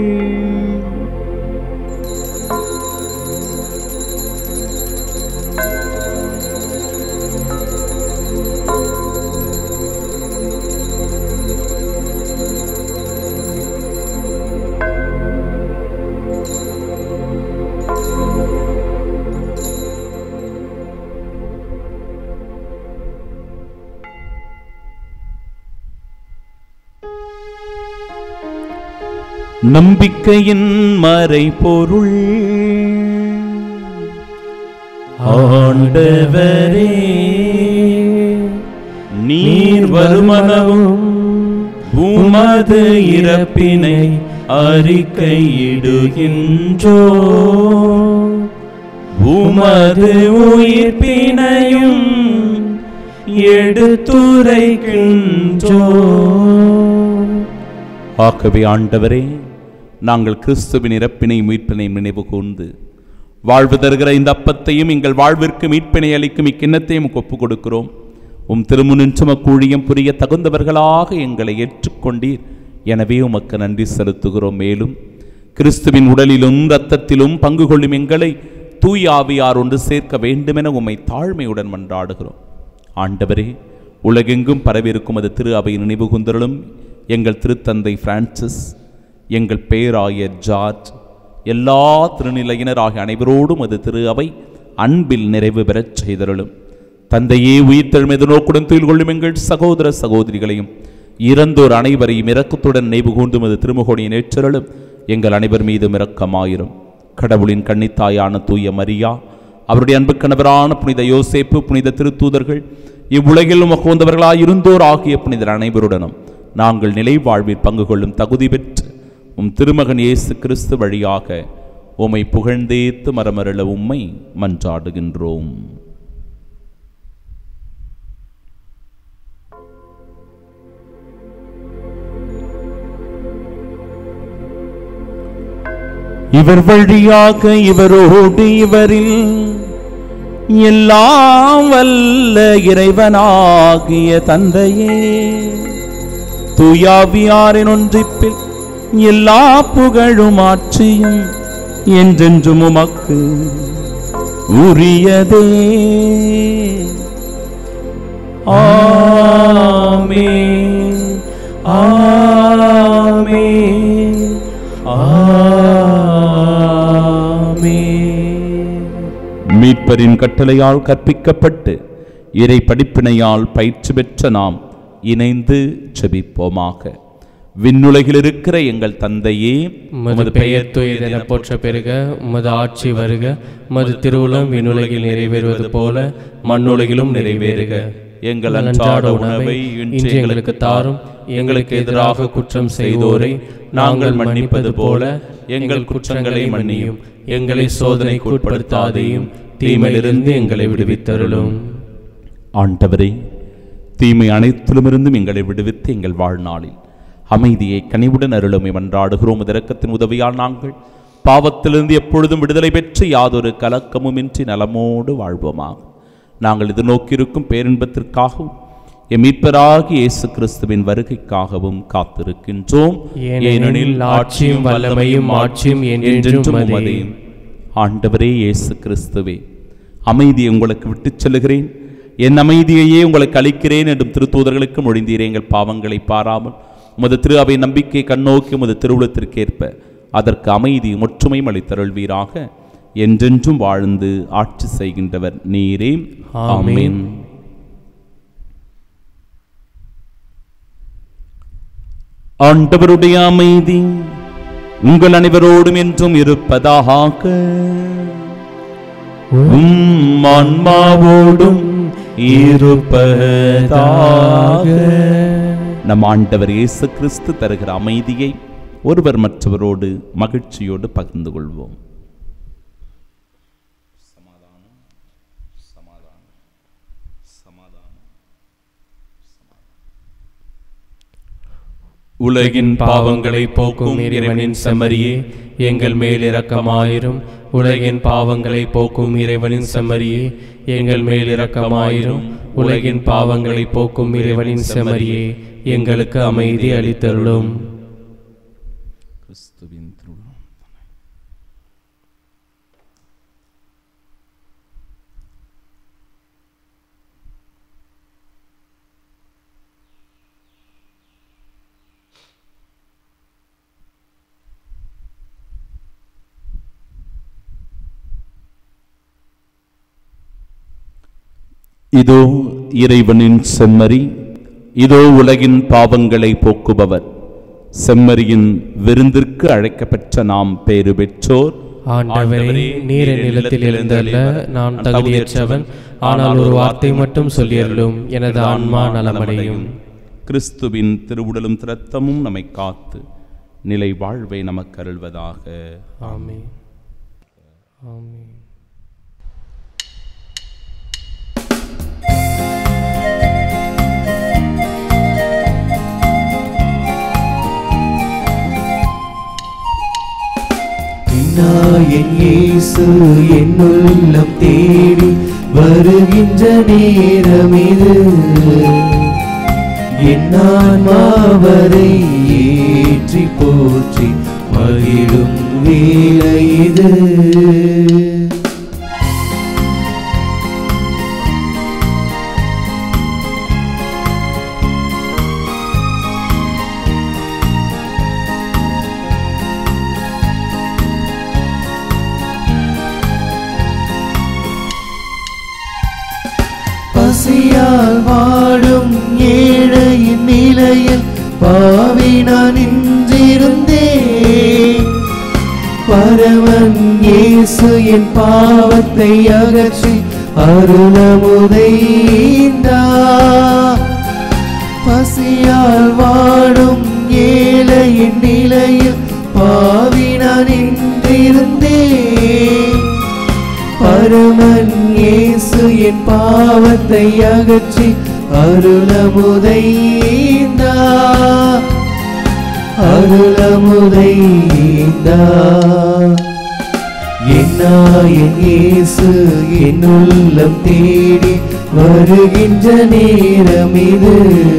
நம்பிக்கையின் மறைபொருள் ஆண்டவரே நீர் வருமனவும் உமது இறப்பினை அறிக்கையிடுகின்றோ உமது உயிர்ப்பினையும் எடுத்துரைக்கின்றோ ஆகவே ஆண்டவரே நாங்கள் கிறிஸ்துவின் இறப்பினை மீட்பினை நினைவு கூர்ந்து வாழ்வு தருகிற இந்த அப்பத்தையும் எங்கள் வாழ்விற்கு மீட்பினை அளிக்கும் இக்கிண்ணத்தையும் ஒப்புக் கொடுக்கிறோம் உம் திருமுனின் சுமக்கூழியம் புரிய தகுந்தவர்களாக எங்களை ஏற்றுக்கொண்டீர் எனவே உமக்கு நன்றி செலுத்துகிறோம் மேலும் கிறிஸ்துவின் உடலிலும் இரத்தத்திலும் பங்கு கொள்ளும் எங்களை தூய் ஆவியார் ஒன்று சேர்க்க வேண்டுமென உம்மை தாழ்மையுடன் மன்றாடுகிறோம் ஆண்டவரே உலகெங்கும் பரவியிருக்கும் அது திரு அவை நினைவு கூந்தலும் எங்கள் திருத்தந்தை பிரான்சிஸ் எங்கள் பேராயர் ஜார்ஜ் எல்லா திருநிலையினர் ஆகிய அனைவரோடும் அது திரு அவை அன்பில் நிறைவு பெறச் செய்தருளும் தந்தையே உயிர்த்தெழுமது நோக்குடன் துயில் கொள்ளும் எங்கள் சகோதர சகோதரிகளையும் இறந்தோர் அனைவரையும் இரக்கத்துடன் நினைவு கூர்ந்தும் அது திருமுகோடியை நேற்றருளும் எங்கள் அனைவர் மீதும் இரக்கமாயிரும் கடவுளின் கன்னித்தாயான தூய மரியா அவருடைய அன்பு கணவரான புனித யோசேப்பு புனித திருத்தூதர்கள் இவ்வுலகில் உமகோந்தவர்களாய் இருந்தோர் ஆகிய புனிதர் அனைவருடனும் நாங்கள் நிலை வாழ்வில் பங்கு கொள்ளும் தகுதி பெற்று உம் திருமகன் இயேசு கிறிஸ்து வழியாக உம்மை புகழ்ந்தேத்து மரமருள உம்மை மன்றாடுகின்றோம் இவர் வழியாக இவரோடு இவரில் எல்லாம் வல்ல இறைவனாகிய தந்தையே தூயாவியாரின் ஒன்றிப்பில் எல்லா புகழும் ஆட்சியும் என்றென்றும் உமக்கு உரியதே ஆமே ஆமே மீட்பரின் கட்டளையால் கற்பிக்கப்பட்டு இறை படிப்பினையால் பயிற்சி பெற்ற நாம் இணைந்து செபிப்போமாக விண்ணுலகில் இருக்கிற எங்கள் தந்தையே
உமது பெயர் தூயதென போற்ற பெருக உமது ஆட்சி வருக உமது திருவுளம் விண்ணுலகில் நிறைவேறுவது போல மண்ணுலகிலும் நிறைவேறுக
எங்கள் அன்றாட உணவை
இன்று எங்களுக்கு தாரும் எங்களுக்கு எதிராக குற்றம் செய்தோரை நாங்கள் மன்னிப்பது போல எங்கள் குற்றங்களை மன்னியும் எங்களை சோதனைக்கு உட்படுத்தாதையும் தீமையிலிருந்து எங்களை விடுவித்தருளும்
ஆண்டவரே தீமை அனைத்திலுமிருந்தும் எங்களை விடுவித்து எங்கள் வாழ்நாளில் அமைதியை கனிவுடன் அருளுமை மன்றாடுகிறோம் இரக்கத்தின் உதவியால் நாங்கள் பாவத்திலிருந்து எப்பொழுதும் விடுதலை பெற்று யாதொரு கலக்கமுமின்றி நலமோடு வாழ்வோமாக நாங்கள் இது நோக்கியிருக்கும் பேரின்பத்திற்காகவும் எம் மீட்பராகிய இயேசு கிறிஸ்துவின் வருகைக்காகவும் காத்திருக்கின்றோம்
ஏனெனில் ஆட்சியும் வல்லமையும் மாட்சியும் என்றென்றும் உமதே.
ஆண்டவரே இயேசு கிறிஸ்துவே அமைதியை உங்களுக்கு விட்டுச் செல்லுகிறேன் என் அமைதியையே உங்களுக்கு அளிக்கிறேன் என்றும் திருத்தூதர்களுக்கு மொழிந்தீரே எங்கள் பாவங்களை பாராமல் உமது திரு அவை நம்பிக்கை கண்ணோக்கி உமது திருவுளத்திற்கேற்ப அதற்கு அமைதி ஒற்றுமையும் அளித்தருள்வீராக என்றென்றும் வாழ்ந்து ஆட்சி செய்கின்றவர் நீரே
ஆமென்.
ஆமென் ஆண்டவருடைய அமைதி உங்கள் அனைவரோடும் என்றும் இருப்பதாக உம் ஆன்மாவோடும் இருப்பதாக நம் ஆண்டவர் இயேசு கிறிஸ்து தருகிற அமைதியை ஒருவர் மற்றவரோடு மகிழ்ச்சியோடு பகிர்ந்து கொள்வோம்
உலகின் பாவங்களை போக்கும் இறைவனின் செம்மறியே எங்கள் மேல் இரக்கமாயிரும் உலகின் பாவங்களை போக்கும் இறைவனின் செம்மறியே எங்கள் மேல் இரக்கமாயிரும் உலகின் பாவங்களை போக்கும் இறைவனின் செம்மறியே எங்களுக்கு அமைதி அளித்தருளும்
கிறிஸ்துவின் திருவுளம் இதோ இறைவனின் செம்மறி இதோ உலகின் பாவங்களை போக்குபவர் செம்மறியின் விருந்திற்கு அழைக்கப்பெற்ற நாம் பேறு பெற்றோர்
ஆண்டவரே நீர் என் நிலத்தில் இருந்தல்ல நான் தகுதியற்றவன் ஆனால் ஒரு வார்த்தை மட்டும் சொல்லியருளும் எனது ஆன்மா நலமடையும்
கிறிஸ்துவின் திருவுடலும் திரத்தமும் நம்மை காத்து நிலை வாழ்வை நமக்கு அருள்வதாக
ஆமென் ஆமென்
நாயன் இயேசு என் உள்ளம் தேடி வருகின்ற நேரம் இது என் ஆன்மாவரை ஏற்றி போற்றி மகிழும் வேலை இது பசியால் வாடும் ஏழையின் நிலையில் பாவி நான் நின்றிருந்தேன் பரவன் இயேசு என் பாவத்தை அகற்றி அருளமுதைந்தார் பசியால் வாடும் ஏழையின் நிலையில் பாவி நான் நின்றிருந்தேன் பரமன் இயேசு என் பாவத்தை அகற்றி அருளமுதைந்தா அருளமுதைந்தா என்னாயன் இயேசு என் உள்ளம் தேடி வருகின்ற நேரம் இது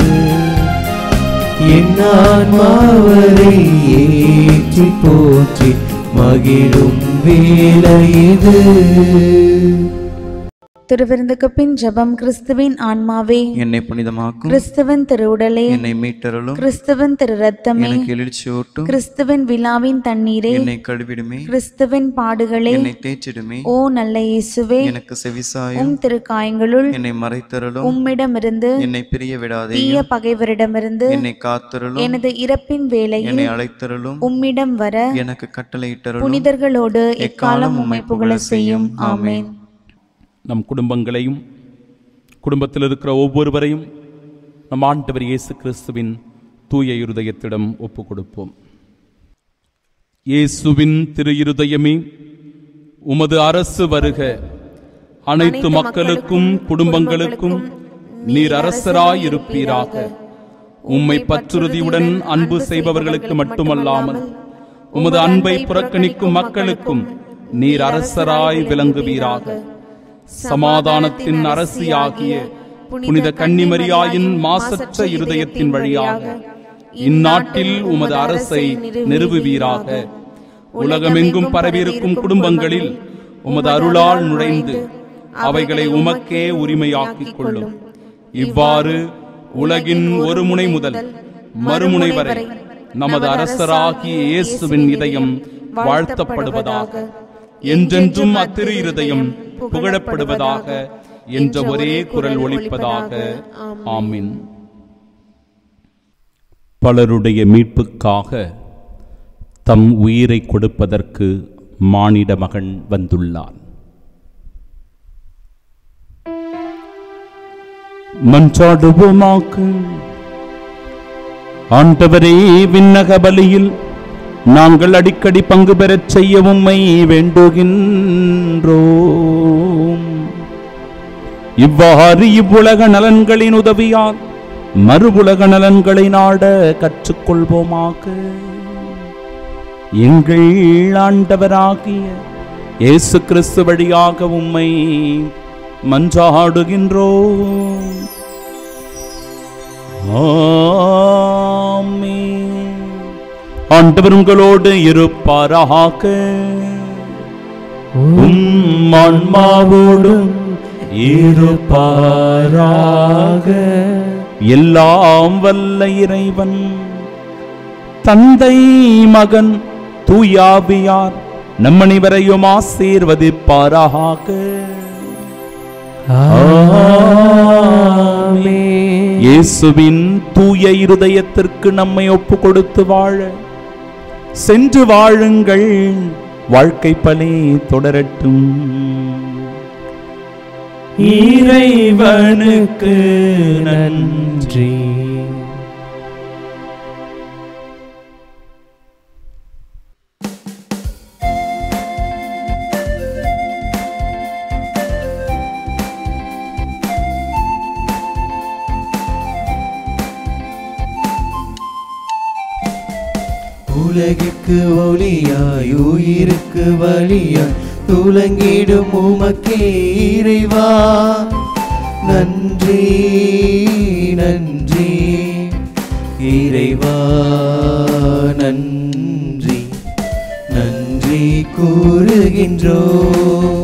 என் ஆன்மாவரை ஏற்றி போற்றி மகிழும் வேலை இது
திருவிருந்துக்கு பின் ஜெபம் கிறிஸ்துவின் ஆன்மாவே
என்னை புனிதமாக்கும்
கிறிஸ்துவின் திருவுடலே
என்னை மீட்டருளும்
கிறிஸ்துவின் திரு ரத்தமே
எனக்கு எழுச்சியூட்டும்
கிறிஸ்துவின் விழாவின் தண்ணீரே
என்னை கழுவிடுமே
கிறிஸ்துவின் பாடுகளே
என்னை தேய்ச்சிடுமே
ஓ நல்ல இயேசுவே
எனக்கு செவிசாயும்
உம் திருக்காயங்களுள்
என்னை மறைத்தருளும்
உம்மிடமிருந்து
என்னை பிரிய விடாதே
தீய பகைவரிடமிருந்து
என்னை காத்தருளும்
எனது இறப்பின் வேளையில்
என்னை அழைத்தருளும்
உம்மிடம் வர
எனக்கு கட்டளையிட்டருளும்
புனிதர்களோடு எக்காலம் உம்மை புகழ செய்யும் ஆமென்
நம் குடும்பங்களையும் குடும்பத்தில் இருக்கிற ஒவ்வொருவரையும் நம் ஆண்டவர் இயேசு கிறிஸ்துவின் தூய இருதயத்திடம் ஒப்பு கொடுப்போம் இயேசுவின் திரு இருதயமே உமது அரசு வருக அனைத்து மக்களுக்கும் குடும்பங்களுக்கும் நீர் அரசராய் இருப்பீராக உம்மை பற்றுறுதியுடன் அன்பு செய்பவர்களுக்கு மட்டுமல்லாமல் உமது அன்பை புறக்கணிக்கும் மக்களுக்கும் நீர் அரசராய் விளங்குவீராக சமாதானத்தின் அரசியாகிய புனித கன்னிமரியாயின் மாசற்ற இருதயத்தின் வழியாக இந்நாட்டில் உமது அரசை நிறுவுவீராக உலகமெங்கும் பரவியிருக்கும் குடும்பங்களில் உமது அருளால் நுழைந்து அவைகளை உமக்கே உரிமையாக்கிக் கொள்ளும் இவ்வாறு உலகின் ஒரு முனை முதல் மறுமுனை வரை நமது அரசராகிய இயேசுவின் இதயம் வாழ்த்தப்படுவதாக என்றென்றும் அத்திரு இருதயம் புகழப்படுவதாக என்ற ஒரே குரல் ஒலிப்பதாக ஆமின் பலருடைய மீட்புக்காக தம் உயிரை கொடுப்பதற்கு மானிட மகன் வந்துள்ளான் மன்றாடுவோமாக்கு ஆண்டவரே விண்ணக பலியில் நாங்கள் அடிக்கடி பங்கு பெறச் செய்ய உம்மை வேண்டுகின்றோம் இவ்வாறு இவ்வுலக நலன்களின் உதவியால் மறு உலக நலன்களை நாட கற்றுக்கொள்வோமாக எங்கள் ஆண்டவராகிய இயேசு கிறிஸ்து வழியாக உம்மை மன்றாடுகின்றோம் ஆமென். ஆண்டவர் உங்களோடு இருப்பாராக உம் ஆன்மாவோடும் இருப்பாராக எல்லாம் வல்ல இறைவன் தந்தை மகன் தூயாவியார் நம்மனைவரையும் ஆசீர்வதிப்பாராக இயேசுவின் தூய இருதயத்திற்கு நம்மை ஒப்பு கொடுத்து வாழ சென்று வாழுங்கள் வாழ்க்கை பலி தொடரட்டும்
இறைவனுக்கு நன்றி உலகிற்கு ஒளியாய் உயிருக்கு வழியாய் துலங்கிடும் உமக்கே இறைவா நன்றி நன்றி இறைவா நன்றி நன்றி கூறுகின்றோம்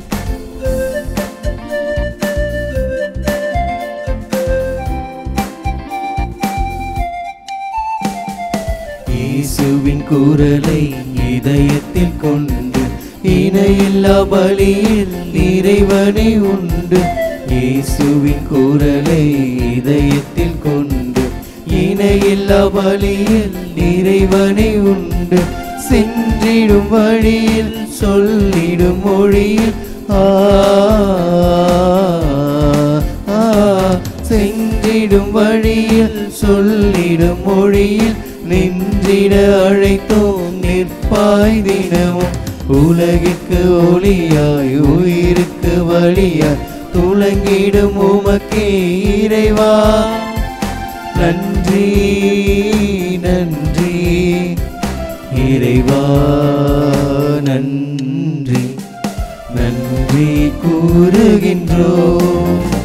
இயேசுவின் குரலை இதயத்தில் கொண்டு இணையில்லா பலியில் இறைவனை உண்டு இயேசுவின் குரலை இதயத்தில் கொண்டு இணையில்லா பலியில் இறைவனை உண்டு சென்றிடும் வழியில் சொல்லிடும் மொழியில் ஆ ஆ, சென்றிடும் வழியில் சொல்லிடும் மொழியில் நின்றிட அழைத்தோம் நிற்பாய் தினமும் உலகிற்கு ஒளியாய் உயிருக்கு வழியாய் துலங்கிடும் உமக்கே இறைவா நன்றி நன்றி இறைவா நன்றி நன்றி கூறுகின்றோம்